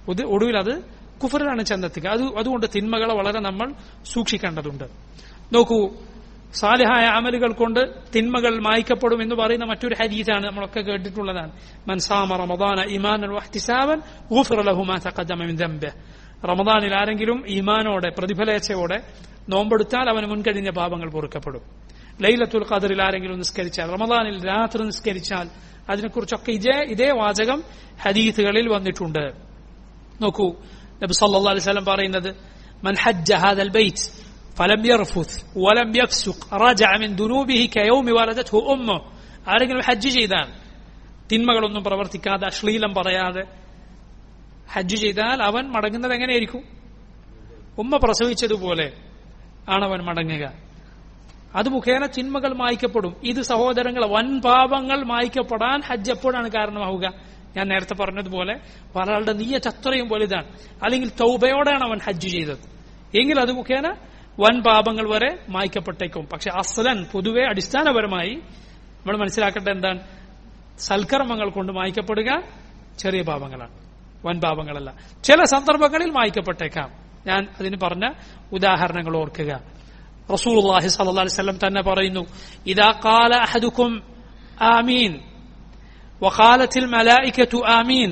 ഒത് ഒടുവിൽ അത് കുഫറിലാണ് ചെന്നെത്തുക അത് അതുകൊണ്ട് തിന്മകളെ വളരെ നമ്മൾ സൂക്ഷിക്കേണ്ടതുണ്ട് നോക്കൂ സാലിഹായ അമലുകൾ കൊണ്ട് തിന്മകൾ മായ്ക്കപ്പെടും എന്ന് പറയുന്ന മറ്റൊരു ഹരീതാണ് നമ്മളൊക്കെ കേട്ടിട്ടുള്ളതാണ് മൻസാമ റമദാന ഇമാൻ വഹ്തിസാബൻ ഗുഫിറ ലഹു മാ തഖദ്ദമ മിൻ ദംബിഹ് റമദാനിൽ ആരെങ്കിലും ഈമാനോടെ പ്രതിഫലേച്ഛയോടെ നോമ്പെടുത്താൽ അവന് മുൻകഴിഞ്ഞ പാപങ്ങൾ പൊറുക്കപ്പെടും ലൈലത്തുൽ ഖദറിൽ ആരെങ്കിലും നിസ്കരിച്ചാൽ റമദാനിൽ രാത്രി നിസ്കരിച്ചാൽ അതിനെക്കുറിച്ചൊക്കെ ഇതേ ഇതേ വാചകം ഹദീസുകളിൽ വന്നിട്ടുണ്ട് നോക്കൂ നബി സല്ലല്ലാഹു അലൈഹി വസല്ലം പറയുന്നത് മൻ ഹജ്ജ ഹാദൽ ബൈത്ത് ഫലം യർഫുത്ത് വലം യഫ്സുഖ് റജഅ മിൻ ദുനൂബിഹി കയൗമി വലദത്ഹു ഉമ്മു ആരെങ്കിലും ഹജ്ജ് ചെയ്താൽ തിന്മകളൊന്നും പ്രവർത്തിക്കാതെ അശ്ലീലം പറയാതെ ഹജ്ജ് ചെയ്താൽ അവൻ മടങ്ങുന്നത് എങ്ങനെയായിരിക്കും ഉമ്മ പ്രസവിച്ചതുപോലെ ആണവൻ മടങ്ങുക അത് മുഖേന ചിന്മകൾ മായ്ക്കപ്പെടും ഇത് സഹോദരങ്ങൾ വൻ പാപങ്ങൾ മായ്ക്കപ്പെടാൻ ഹജ്ജ് എപ്പോഴാണ് കാരണമാവുക ഞാൻ നേരത്തെ പറഞ്ഞതുപോലെ ഒരാളുടെ നീയത്ത് അത്രയും വലുതാണ് അല്ലെങ്കിൽ തൗബയോടെയാണ് അവൻ ഹജ്ജ് ചെയ്തത് എങ്കിൽ അത് മുഖേന വൻ പാപങ്ങൾ വരെ മായ്ക്കപ്പെട്ടേക്കും പക്ഷെ അസ്ലൻ പൊതുവെ അടിസ്ഥാനപരമായി നമ്മൾ മനസ്സിലാക്കേണ്ട എന്താണ് സൽക്കർമ്മങ്ങൾ കൊണ്ട് മായ്ക്കപ്പെടുക ചെറിയ പാപങ്ങളാണ് വൻ പാപങ്ങളല്ല ചില സന്ദർഭങ്ങളിൽ മായ്ക്കപ്പെട്ടേക്കാം ഞാൻ അതിന് പറഞ്ഞ ഉദാഹരണങ്ങൾ ഓർക്കുക റസൂലുള്ളാഹി സ്വല്ലല്ലാഹി അലൈഹി വസല്ലം തന്നെ പറയുന്നു ഇദാ ഖാല അഹദുക്കും ആമീൻ وقالت الملائكة آمين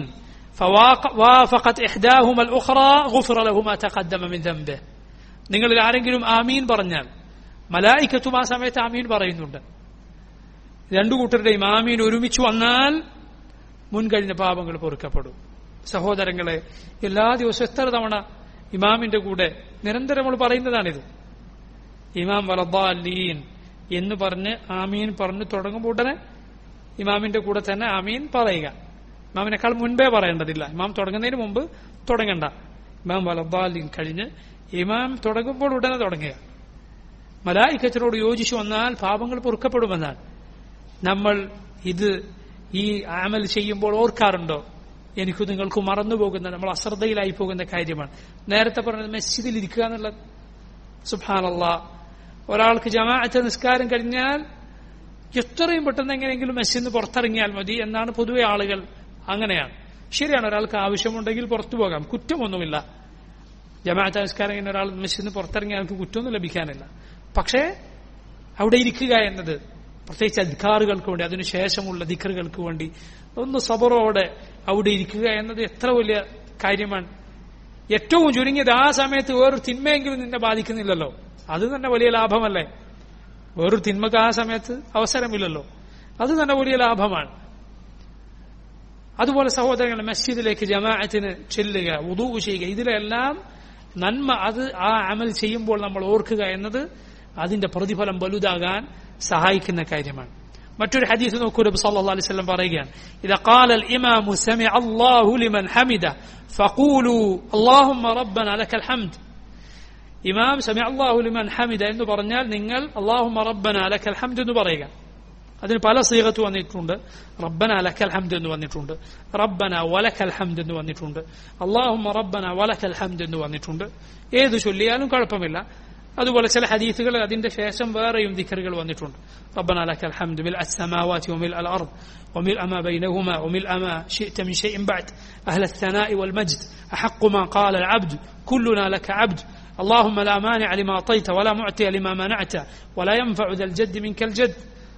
فوافقت إحداهما الأخرى غفر له ما تقدم من ذنبه നിങ്ങളിൽ ആരെങ്കിലും ആമീൻ പറഞ്ഞാൽ മലായിക്കത്തും ആ സമയത്ത് ആമീൻ പറയുന്നുണ്ട് രണ്ടു കൂട്ടരുടെയും ആമീൻ ഒരുമിച്ച് വന്നാൽ മുൻകഴിഞ്ഞ പാപങ്ങൾ പൊറുക്കപ്പെടും സഹോദരങ്ങളെ എല്ലാ ദിവസവും എത്ര തവണ ഇമാമിന്റെ കൂടെ നിരന്തരം നമ്മൾ പറയുന്നതാണിത് ഇമാം വലദ്ദാലീൻ എന്ന് പറഞ്ഞ് ആമീൻ പറഞ്ഞു തുടങ്ങുമ്പോൾ ഉടനെ ഇമാമിന്റെ കൂടെ തന്നെ ആമീൻ പറയുക ഇമാമിനേക്കാൾ മുൻപേ പറയേണ്ടതില്ല ഇമാം തുടങ്ങുന്നതിന് മുമ്പ് തുടങ്ങണ്ട ഇമാം വലദ്ദാലീൻ കഴിഞ്ഞ് ഇമാം തുടങ്ങുമ്പോൾ ഉടനെ തുടങ്ങുക മലായിക്കത്തിനോട് യോജിച്ചു വന്നാൽ പാപങ്ങൾ പൊറുക്കപ്പെടുമെന്നാണ് നമ്മൾ ഇത് ഈ ആമൽ ചെയ്യുമ്പോൾ ഓർക്കാറുണ്ടോ എനിക്ക് നിങ്ങൾക്ക് മറന്നു പോകുന്ന നമ്മൾ അശ്രദ്ധയിലായി പോകുന്ന കാര്യമാണ് നേരത്തെ പറഞ്ഞത് മസ്ജിദിൽ ഇരിക്കുക എന്നുള്ളത് സുഭാനല്ല ഒരാൾക്ക് ജമാഅത്തെ നിസ്കാരം കഴിഞ്ഞാൽ എത്രയും പെട്ടെന്ന് എങ്ങനെയെങ്കിലും മെസ്സിന്ന് പുറത്തിറങ്ങിയാൽ മതി എന്നാണ് പൊതുവെ ആളുകൾ അങ്ങനെയാണ് ശരിയാണ് ഒരാൾക്ക് ആവശ്യമുണ്ടെങ്കിൽ പുറത്തു പോകാം കുറ്റമൊന്നുമില്ല ജമാഅത്ത് നമസ്കാരം കഴിഞ്ഞ ഒരാൾ മെസ്സിന്ന് പുറത്തിറങ്ങിയ ആൾക്ക് കുറ്റമൊന്നും ലഭിക്കാനില്ല പക്ഷേ അവിടെ ഇരിക്കുക എന്നത് പ്രത്യേകിച്ച് അധികാറുകൾക്ക് വേണ്ടി അതിനുശേഷമുള്ള ദിക്കറുകൾക്ക് വേണ്ടി ഒന്ന് സബറോടെ അവിടെ ഇരിക്കുക എന്നത് എത്ര വലിയ കാര്യമാണ് ഏറ്റവും ചുരുങ്ങിയത് ആ സമയത്ത് വേറൊരു തിന്മയെങ്കിലും നിന്നെ ബാധിക്കുന്നില്ലല്ലോ അത് തന്നെ വലിയ ലാഭമല്ലേ വേറൊരു തിന്മക്ക് ആ സമയത്ത് അവസരമില്ലല്ലോ അത് തന്നെ വലിയ ലാഭമാണ് അതുപോലെ സഹോദരങ്ങൾ മസ്ജിദിലേക്ക് ജമാഅത്തിന് ചെല്ലുക ഉദൂ ചെയ്യുക ഇതിലെല്ലാം നന്മ അത് ആ അമൽ ചെയ്യുമ്പോൾ നമ്മൾ ഓർക്കുക എന്നത് അതിന്റെ പ്രതിഫലം വലുതാകാൻ സഹായിക്കുന്ന കാര്യമാണ് മറ്റൊരു ഹദീസ് നോക്കൂ നബി സല്ലല്ലാഹു അലൈഹി വസല്ലം പറയുകയാണ് ഇദാ ഖാല അൽ ഇമാമു സമിഅ അല്ലാഹു ലിമൻ ഹമിദ ഫഖൂലു അല്ലാഹുമ്മ റബ്ബന ലക്കൽ ഹംദ് ഇമാം സമിഅ അല്ലാഹു ലിമൻ ഹമിദ എന്ന് പറഞ്ഞാൽ നിങ്ങൾ അല്ലാഹുമ്മ റബ്ബന ലക്കൽ ഹംദ് എന്ന് പറയുക അതിന് പല സീകത്ത് വന്നിട്ടുണ്ട് റബ്ബന ലക്കൽ ഹംദ് എന്ന് വന്നിട്ടുണ്ട് റബ്ബന വലക്കൽ ഹംദ് എന്ന് വന്നിട്ടുണ്ട് അള്ളാഹുമ്മ റബ്ബന വലക്കൽ ഹംദ് എന്ന് വന്നിട്ടുണ്ട് ഏത് ചൊല്ലിയാലും കുഴപ്പമില്ല അതുപോലെ ചില ഹദീസുകൾ അതിന്റെ ശേഷം വേറെയും ദിക്കറുകൾ വന്നിട്ടുണ്ട് ربنا لك الحمد ملء السماوات وملء الأرض وملء ما بينهما وملء ما شئت من شيء بعد أهل الثناء والمجد أحق ما قال العبد كلنا لك عبد اللهم لا مانع لما أعطيت ولا معطي لما منعت ولا ينفع ذا الجد منك الجد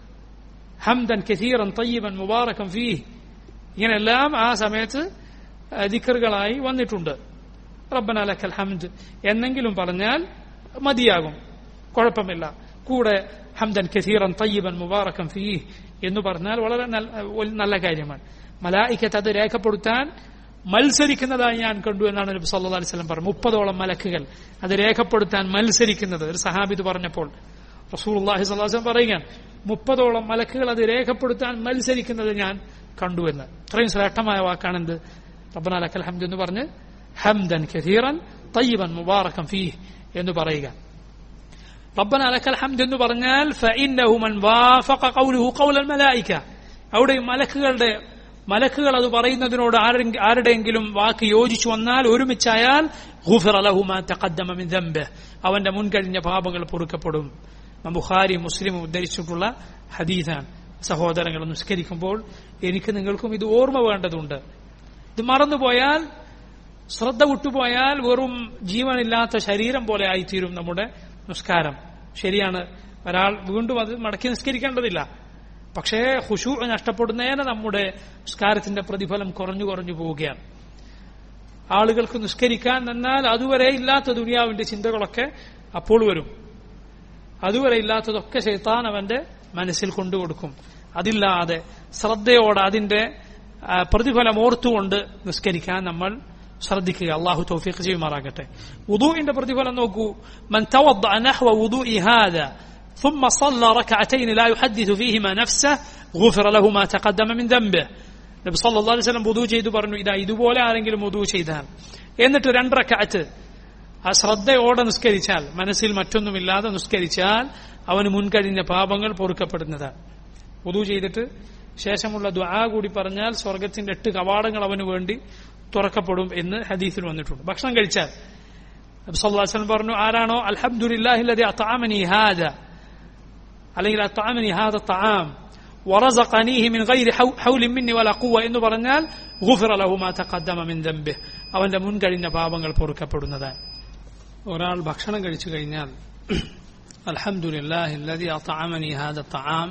حمدا كثيرا طيبا مباركا فيه ഇങ്ങനെല്ലാം ആ സമയത്ത് ദിക്കറുകളായി വന്നിട്ടുണ്ട് റബ്ബന ലക്കൽ ഹംദ് എന്നെങ്കിലും പറഞ്ഞാൽ മതിയാകും കുഴപ്പമില്ല കൂടെ ഹംദൻ കസീറൻ തയ്യബൻ മുബാറക്കൻ ഫീഹ് എന്ന് പറഞ്ഞാൽ വളരെ നല്ല കാര്യമാണ് മലായിക്കത്ത് അത് രേഖപ്പെടുത്താൻ മത്സരിക്കുന്നതായി ഞാൻ കണ്ടു എന്നാണ് നബി സല്ലല്ലാഹു അലൈഹി വസല്ലം പറഞ്ഞത് മുപ്പതോളം മലക്കുകൾ അത് രേഖപ്പെടുത്താൻ മത്സരിക്കുന്നത് ഒരു സഹാബിത് പറഞ്ഞപ്പോൾ റസൂലുള്ളാഹി സ്വല്ലല്ലാഹു അലൈഹി വസല്ലം പറയുകയാണ് മുപ്പതോളം മലക്കുകൾ അത് രേഖപ്പെടുത്താൻ മത്സരിക്കുന്നത് ഞാൻ കണ്ടു എന്ന് ഇത്രയും ശ്രേഷ്ഠമായ വാക്കാണെന്ത് റബ്ബന ലക്കൽ ഹംദ് എന്ന് പറഞ്ഞ് ഹംദൻ കസീറൻ തയ്യബൻ മുബാറക്കൻ ഫീഹ് എന്ന് പറയുക റബ്ബന ലക്കൽ ഹംദ് എന്ന് പറഞ്ഞാൽ ഫഇന്നഹു മൻ വാഫഖ ഖൗലുഹു ഖൗലൽ മലായിക അവിടെ മലക്കുകളുടെ മലക്കുകൾ അത് പറയുന്നതിനോട് ആരുടെയെങ്കിലും വാക്ക് യോജിച്ചു വന്നാൽ ഒരുമിച്ചായാൽ ഗുഫിറ ലഹു മാ തഖദ്ദമ മിൻ ദംബിഹ് അവന്റെ മുൻകഴിഞ്ഞ പാപങ്ങൾ പൊറുക്കപ്പെടും ബുഖാരി മുസ്ലിം ഉദ്ധരിച്ചിട്ടുള്ള ഹദീസാണ് സഹോദരങ്ങൾ നിസ്കരിക്കുമ്പോൾ എനിക്ക് നിങ്ങൾക്കും ഇത് ഓർമ്മ വേണ്ടതുണ്ട് ഇത് മറന്നുപോയാൽ ശ്രദ്ധ വിട്ടുപോയാൽ വെറും ജീവനില്ലാത്ത ശരീരം പോലെ ആയിത്തീരും നമ്മുടെ നിസ്കാരം ശരിയാണ് ഒരാൾ വീണ്ടും അത് മടക്കി നിസ്കരിക്കേണ്ടതില്ല പക്ഷേ ഹുഷു നഷ്ടപ്പെടുന്നതിന് നമ്മുടെ നിസ്കാരത്തിന്റെ പ്രതിഫലം കുറഞ്ഞു കുറഞ്ഞു പോവുകയാണ് ആളുകൾക്ക് നിസ്കരിക്കാൻ എന്നാൽ അതുവരെ ഇല്ലാത്ത ദുനിയാവിന്റെ ചിന്തകളൊക്കെ അപ്പോൾ വരും അതുവരെ ഇല്ലാത്തതൊക്കെ ശൈത്താൻ അവന്റെ മനസ്സിൽ കൊണ്ടുകൊടുക്കും അതില്ലാതെ ശ്രദ്ധയോടെ അതിന്റെ ആ, പ്രതിഫലം ഓർത്തുകൊണ്ട് നിസ്കരിക്കാൻ നമ്മൾ ശ്രദ്ധിക്കുക അള്ളാഹു തൗഫീഖ് ചെയ്യുമാറാകട്ടെ വുദൂഇന്റെ പ്രതിഫലം നോക്കൂ മൻ തവദ്ദഅ നഹ്വ വുദൂഇ ഹാദാ ثم صلى ركعتين لا يحدث فيهما نفسه غفر له ما تقدم من ذنبه നബി സല്ലല്ലാഹു അലൈഹി വസല്ലം വുദൂ ചെയ്തു പറഞ്ഞു ഇതാ ഇതുപോലെ ആരെങ്കിലും വുദൂ ചെയ്താൽ എന്നിട്ട് രണ്ടറക്കഅത്ത് ആ ശ്രദ്ധയോടെ നിസ്കരിച്ചാൽ മനസ്സിൽ മറ്റൊന്നുമില്ലാതെ നിസ്കരിച്ചാൽ അവന് മുൻകഴിഞ്ഞ പാപങ്ങൾ പൊറുക്കപ്പെടുന്നതാണ് വുദൂ ചെയ്തിട്ട് ശേഷമുള്ള ദുആ കൂടി പറഞ്ഞാൽ സ്വർഗത്തിന്റെ എട്ട് കവാടങ്ങൾ അവന് വേണ്ടി തുറക്കപ്പെടും എന്ന് ഹദീസിൽ വന്നിട്ടുണ്ട് ഭക്ഷണം കഴിച്ചാൽ നബി സല്ലല്ലാഹു അലൈഹി വസല്ലം പറഞ്ഞു ആരാണോ അൽഹംദുലില്ലാഹി അല്ലദി അത്അമനി ഹാദ അല്ലെങ്കിൽ അത്അമനി ഹാദ തആം ورزقنيه من غير حو- حول مني ولا قوة എന്ന് പറഞ്ഞാൽ غفر له ما تقدم من ذنبه അവന്റെ മുൻകഴിഞ്ഞ പാപങ്ങൾ പൊറുക്കപ്പെടുന്നതാണ് ഒരാൾ ഭക്ഷണം കഴിച്ചു കഴിഞ്ഞാൽ അൽഹംദുലില്ലാഹി الذي أطعمني هذا الطعام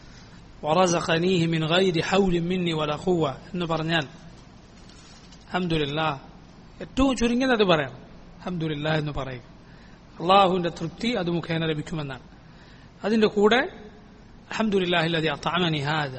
ورزقنيه من غير حول مني ولا قوة എന്ന് പറഞ്ഞാൽ അൽഹംദുലില്ലാ ഏറ്റവും ചുരുങ്ങിയത് അത് പറയാം അൽഹംദുലില്ലാ എന്ന് പറയുക അള്ളാഹുവിന്റെ തൃപ്തി അത് മുഖേന ലഭിക്കുമെന്നാണ് അതിന്റെ കൂടെ അൽഹംദുലില്ലാഹില്ലതി അത്താമനി ഹാദ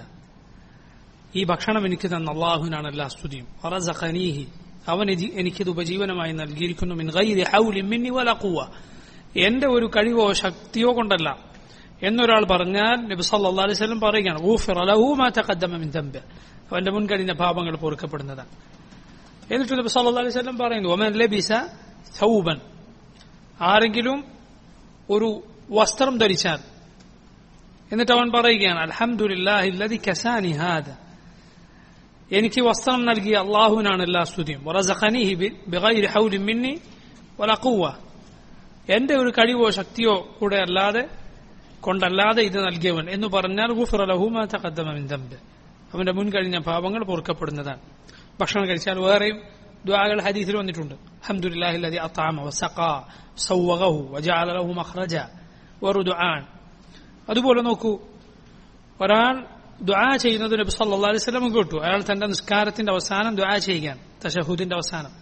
ഈ ഭക്ഷണം എനിക്ക് തന്ന അള്ളാഹുവിനാണ് എല്ലാ സ്തുതിയും വറസഖനീഹി അവൻ ഇത് എനിക്കിത് ഉപജീവനമായി നൽകിയിരിക്കുന്നു മിൻ ഗൈരി ഹൗലിൻ മിന്നി വല ഖുവ എന്റെ ഒരു കഴിവോ ശക്തിയോ കൊണ്ടല്ല എന്നൊരാൾ പറഞ്ഞാൽ നബി സല്ലല്ലാഹു അലൈഹി വസല്ലം പറയുകയാണ് ഊഫിറ ലഹു മാ തഖദ്ദമ മിൻ ദംബി അവന്റെ മുൻകഴിഞ്ഞ പാപങ്ങൾ പൊറുക്കപ്പെടുന്നതാണ് എന്നിട്ട് നബി സല്ലല്ലാഹു അലൈഹി വസല്ലം പറയുന്നു ഒമൻ ലബിസ സൗബൻ ആരെങ്കിലും ഒരു വസ്ത്രം ധരിച്ചാൽ എന്നിട്ട് അവൻ പറയുകയാണ് അൽഹംദുലില്ലാഹി അല്ലദി കസാനി ഹാദ എനിക്ക് വസ്ത്രം നൽകിയ അള്ളാഹുവിനാണ് എല്ലാ സ്തുതിയും വറസഖനീഹി ബി- ബിഗൈരി ഹൗലിൻ മിന്നി വല ഖുവ്വ എന്റെ ഒരു കഴിവോ ശക്തിയോ കൂടെ അല്ലാതെ കൊണ്ടല്ലാതെ ഇത് നൽകിയവൻ എന്ന് പറഞ്ഞാൽ ഗുഫിറ ലഹു മാ തഖദ്ദമ മിൻ ദംബി അവന്റെ മുൻകഴിഞ്ഞ പാപങ്ങൾ പൊറുക്കപ്പെടുന്നതാണ് ഭക്ഷണം കഴിച്ചാൽ വേറെയും ദ്വാകൾ ഹദീസിൽ വന്നിട്ടുണ്ട് അൽഹംദുലില്ലാഹി അല്ലദി അത്അമ വസഖാ സവ്വഗഹു വജഅല ലഹു മഖ്റജ വേറൊരു ദുആൻ അതുപോലെ നോക്കൂ ഒരാൾ ദുആ ചെയ്യുന്നത് നബി സല്ലല്ലാഹു അലൈഹി വസല്ലം കേട്ടു അയാൾ തന്റെ നിസ്കാരത്തിന്റെ അവസാനം ദുആ ചെയ്യുകയാണ് തശഹുദിന്റെ അവസാനം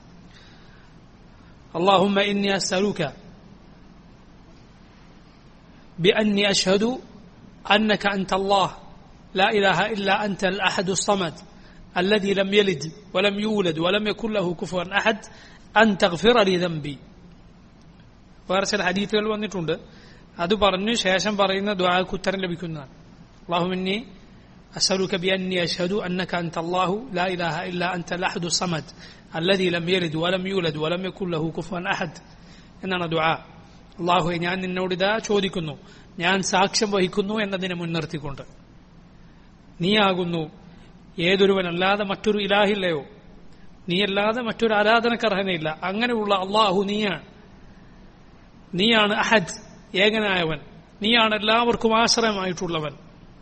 اللهم إني أسألك بأني أشهد أنك أنت الله لا إله إلا أنت الأحد الصمد الذي لم يلد ولم يولد ولم يكن له كفوا أحد أن تغفر لي ذنبي വേറെ ചില ഹദീത്തുകൾ വന്നിട്ടുണ്ട് അത് പറഞ്ഞു ശേഷം പറയുന്ന ദ്വാക്ക് ഉത്തരം ലഭിക്കുന്നതാണ് അള്ളാഹുമിന്നി أسألك بأني أشهد أنك أنت الله لا إله إلا أنت الأحد الصمد الذي لم يلد ولم يولد ولم يكن له كفوا أحد എന്നാണ് ദുആ അള്ളാഹുവെ ഞാൻ നിന്നോട് ഇതാ ചോദിക്കുന്നു ഞാൻ സാക്ഷ്യം വഹിക്കുന്നു എന്നതിനെ മുൻനിർത്തിക്കൊണ്ട് നീയാകുന്നു ഏതൊരുവനല്ലാതെ മറ്റൊരു ഇലാഹില്ലയോ നീയല്ലാതെ മറ്റൊരു ആരാധനക്കർഹനയില്ല അങ്ങനെയുള്ള അള്ളാഹു നീയാണ് നീയാണ് അഹദ് ഏകനായവൻ നീയാണ് എല്ലാവർക്കും ആശ്രയമായിട്ടുള്ളവൻ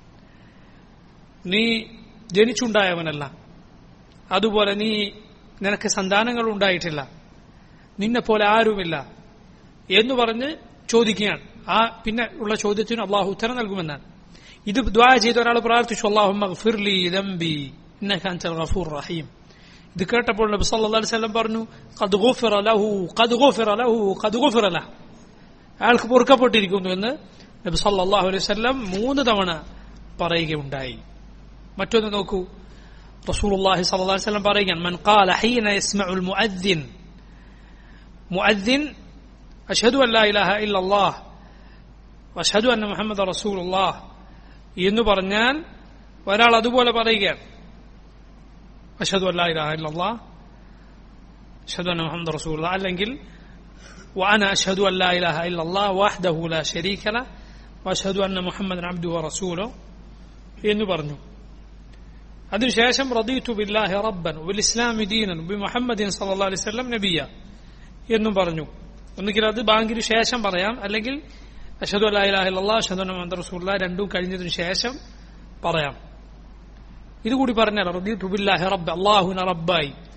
നീ ജനിച്ചുണ്ടായവനല്ല അതുപോലെ നീ നിനക്ക് സന്താനങ്ങൾ ഉണ്ടായിട്ടില്ല നിന്നെ പോലെ ആരുമില്ല എന്ന് പറഞ്ഞ് ചോദിക്കുകയാണ് ആ പിന്നെ ഉള്ള ചോദ്യത്തിന് അള്ളാഹു ഉത്തരം നൽകുമെന്നാണ് ഇത് ദ്വാ ചെയ്ത ഒരാൾ പ്രാർത്ഥിച്ചു അള്ളാഹുലി ദംബി ഗഫൂർ റഹീം ഇത് കേട്ടപ്പോൾ നബി സല്ലല്ലാഹു അലൈഹി വസല്ലം പറഞ്ഞു ഖദ് ഗുഫിറ ലഹു ഖദ് ഗുഫിറ ലഹു ഖദ് ഗുഫിറ ലഹു അയാൾക്ക് പൊറുക്കപ്പെട്ടിരിക്കുന്നു എന്ന് നബി സല്ലല്ലാഹു അലൈഹി വസല്ലം മൂന്ന് തവണ പറയുകയുണ്ടായി മറ്റൊന്ന് നോക്കൂ റസൂലുള്ളാഹി സ്വല്ലല്ലാഹു അലൈഹി വസല്ലം പറയുകയാണ് മൻ ഖാല ഹീന യസ്മഉൽ മുഅദ്ദിൻ മുഅദ്ദിൻ അഷ്ഹദു അൻ ലാ ഇലാഹ ഇല്ലല്ലാഹ് വഅഷ്ഹദു അന്ന മുഹമ്മദ റസൂലുള്ളാഹ് എന്ന് പറഞ്ഞാൽ ഒരാൾ അതുപോലെ പറയുകയാണ് അഷ്ഹദു അൻ ലാ ഇലാഹ ഇല്ലല്ലാഹ് അഷ്ഹദു അന്ന മുഹമ്മദ റസൂലുള്ളാഹ് അല്ലെങ്കിൽ وأنا أشهد أن لا إله إلا الله وحده لا شريك له وأشهد أن محمدا عبده ورسوله എന്ന് പറഞ്ഞു അതിനുശേഷം റദീതു ബില്ലാഹി റബ്ബൻ വൽ ഇസ്ലാമി ദീനൻ ബി മുഹമ്മദിൻ സല്ലല്ലാഹു അലൈഹി വസല്ലം നബിയ എന്നും പറഞ്ഞു ഒന്നുകിൽ അത് ബാങ്കിന് ശേഷം പറയാം അല്ലെങ്കിൽ അഷദു അല്ലാ ഇലാഹ ഇല്ലല്ലാഹ് അഷദു അന്ന മുഹമ്മദ് റസൂലുള്ളാഹ് രണ്ടും കഴിഞ്ഞതിനു ശേഷം പറയാം ഇതുകൂടി പറഞ്ഞാൽ റദീതു ബില്ലാഹി റബ്ബ് അല്ലാഹുന റബ്ബായി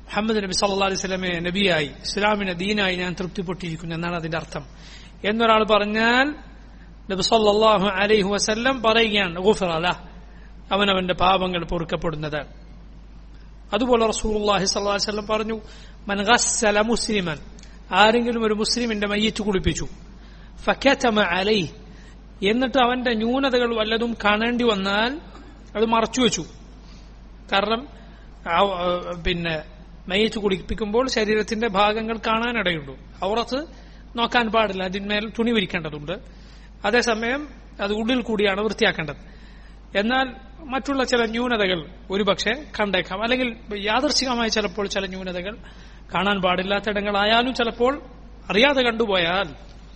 മുഹമ്മദ് നബി സല്ലാ അലൈഹി സ്വലമെ നബിയായി ഇസ്ലാമിനെ ദീനായി ഞാൻ തൃപ്തിപ്പെട്ടിരിക്കുന്നു എന്നാണ് അതിന്റെ അർത്ഥം എന്നൊരാൾ പറഞ്ഞാൽ നബി സല്ലാഹു അലൈഹി വസല്ലം പറയുകയാണ് ഗുഫറല അവനവന്റെ പാപങ്ങൾ പൊറുക്കപ്പെടുന്നത് അതുപോലെ റസൂലുള്ളാഹി സ്വല്ലല്ലാഹു അലൈഹി വസല്ലം പറഞ്ഞു മൻ ഗസ്സല മുസ്ലിമൻ ആരെങ്കിലും ഒരു മുസ്ലിമിന്റെ മയ്യത്ത് കുളിപ്പിച്ചു ഫക്കതമ അലൈഹി എന്നിട്ട് അവന്റെ ന്യൂനതകൾ വല്ലതും കാണേണ്ടി വന്നാൽ അത് മറച്ചു വെച്ചു കാരണം പിന്നെ മയ്യത്ത് കുളിപ്പിക്കുമ്പോൾ ശരീരത്തിന്റെ ഭാഗങ്ങൾ കാണാനിടയുണ്ട് ഔറത്ത് നോക്കാൻ പാടില്ല അതിന്മേൽ തുണി വിരിക്കേണ്ടതുണ്ട് അതേസമയം അത് ഉള്ളിൽ കൂടിയാണ് വൃത്തിയാക്കേണ്ടത് എന്നാൽ മറ്റുള്ള ചില ന്യൂനതകൾ ഒരുപക്ഷെ കണ്ടേക്കാം അല്ലെങ്കിൽ യാദർശികമായി ചിലപ്പോൾ ചില ന്യൂനതകൾ കാണാൻ പാടില്ലാത്ത ഇടങ്ങളായാലും ചിലപ്പോൾ അറിയാതെ കണ്ടുപോയാൽ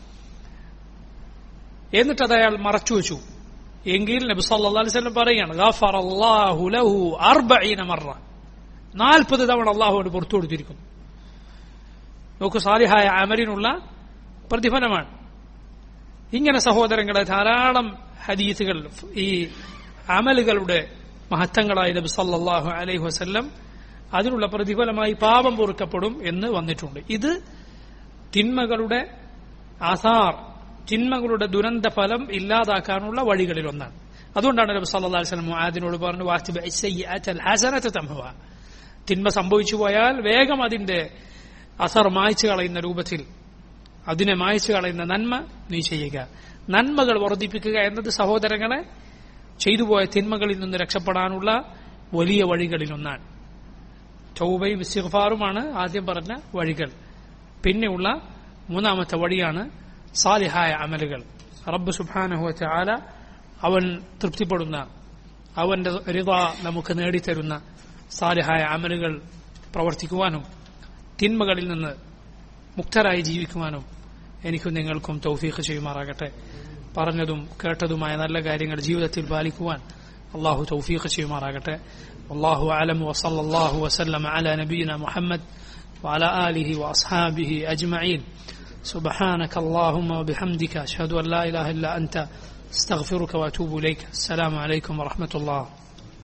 എന്നിട്ട് അത് അയാൾ മറച്ചു വെച്ചു എങ്കിൽ നബി സല്ലല്ലാഹു അലൈഹി വസല്ലം പറയുകയാണ് ഗഫറല്ലാഹു ലഹു അർബഈന മറ നാൽപ്പത് തവണ അള്ളാഹുവിന് പുറത്തു കൊടുത്തിരിക്കുന്നു നോക്കൂ സാലിഹായ അമലിനുള്ള പ്രതിഫലമാണ് ഇങ്ങനെ സഹോദരങ്ങളെ ധാരാളം ഹദീസുകൾ ഈ അമലുകളുടെ മഹത്വങ്ങളായ നബി സല്ലല്ലാഹു അലൈഹി വസല്ലം അതിനുള്ള പ്രതിഫലമായി പാപം പൊറുക്കപ്പെടും എന്ന് വന്നിട്ടുണ്ട് ഇത് തിന്മകളുടെ ആധാർ തിന്മകളുടെ ദുരന്ത ഫലം ഇല്ലാതാക്കാനുള്ള വഴികളിൽ ഒന്നാണ് അതുകൊണ്ടാണ് നബി സല്ലല്ലാഹു അലൈഹി വസല്ലം ആദിനോട് പറഞ്ഞു വാത്തിബ ഇസ്സയ്യിഅത്തൽ ഹസനത തംഹുവ തിന്മ സംഭവിച്ചു പോയാൽ വേഗം അതിന്റെ അസർ മായ്ച്ചു കളയുന്ന രൂപത്തിൽ അതിനെ മായ്ച്ചു കളയുന്ന നന്മ നീ ചെയ്യുക നന്മകൾ വർദ്ധിപ്പിക്കുക എന്നത് സഹോദരങ്ങളെ ചെയ്തുപോയ തിന്മകളിൽ നിന്ന് രക്ഷപ്പെടാനുള്ള വലിയ വഴികളിലൊന്നാണ് ചൗബയും ഇസ്തിഗ്ഫാറുമാണ് ആദ്യം പറഞ്ഞ വഴികൾ പിന്നെയുള്ള മൂന്നാമത്തെ വഴിയാണ് സാലിഹായ അമലുകൾ റബ്ബ് സുബാനഹുവറ്റ ആല അവൻ തൃപ്തിപ്പെടുന്ന അവന്റെ റിത നമുക്ക് നേടിത്തരുന്ന സാലിഹായ അമലുകൾ പ്രവർത്തിക്കുവാനും തിന്മകളിൽ നിന്ന് മുക്തരായി ജീവിക്കുവാനും എനിക്കും നിങ്ങൾക്കും തൗഫീഖ് ചെയ്യുമാറാകട്ടെ പറഞ്ഞതും കേട്ടതുമായ നല്ല കാര്യങ്ങൾ ജീവിതത്തിൽ പാലിക്കുവാൻ അള്ളാഹു തൗഫീഖ് ചെയ്യുമാറാകട്ടെ അള്ളാഹു അലം വസല്ലാഹു വസല്ലം അല നബീന മുഹമ്മദ് وعلى آله وأصحابه أجمعين سبحانك اللهم وبحمدك أشهد أن لا إله إلا أنت استغفرك وأتوب إليك السلام عليكم ورحمة الله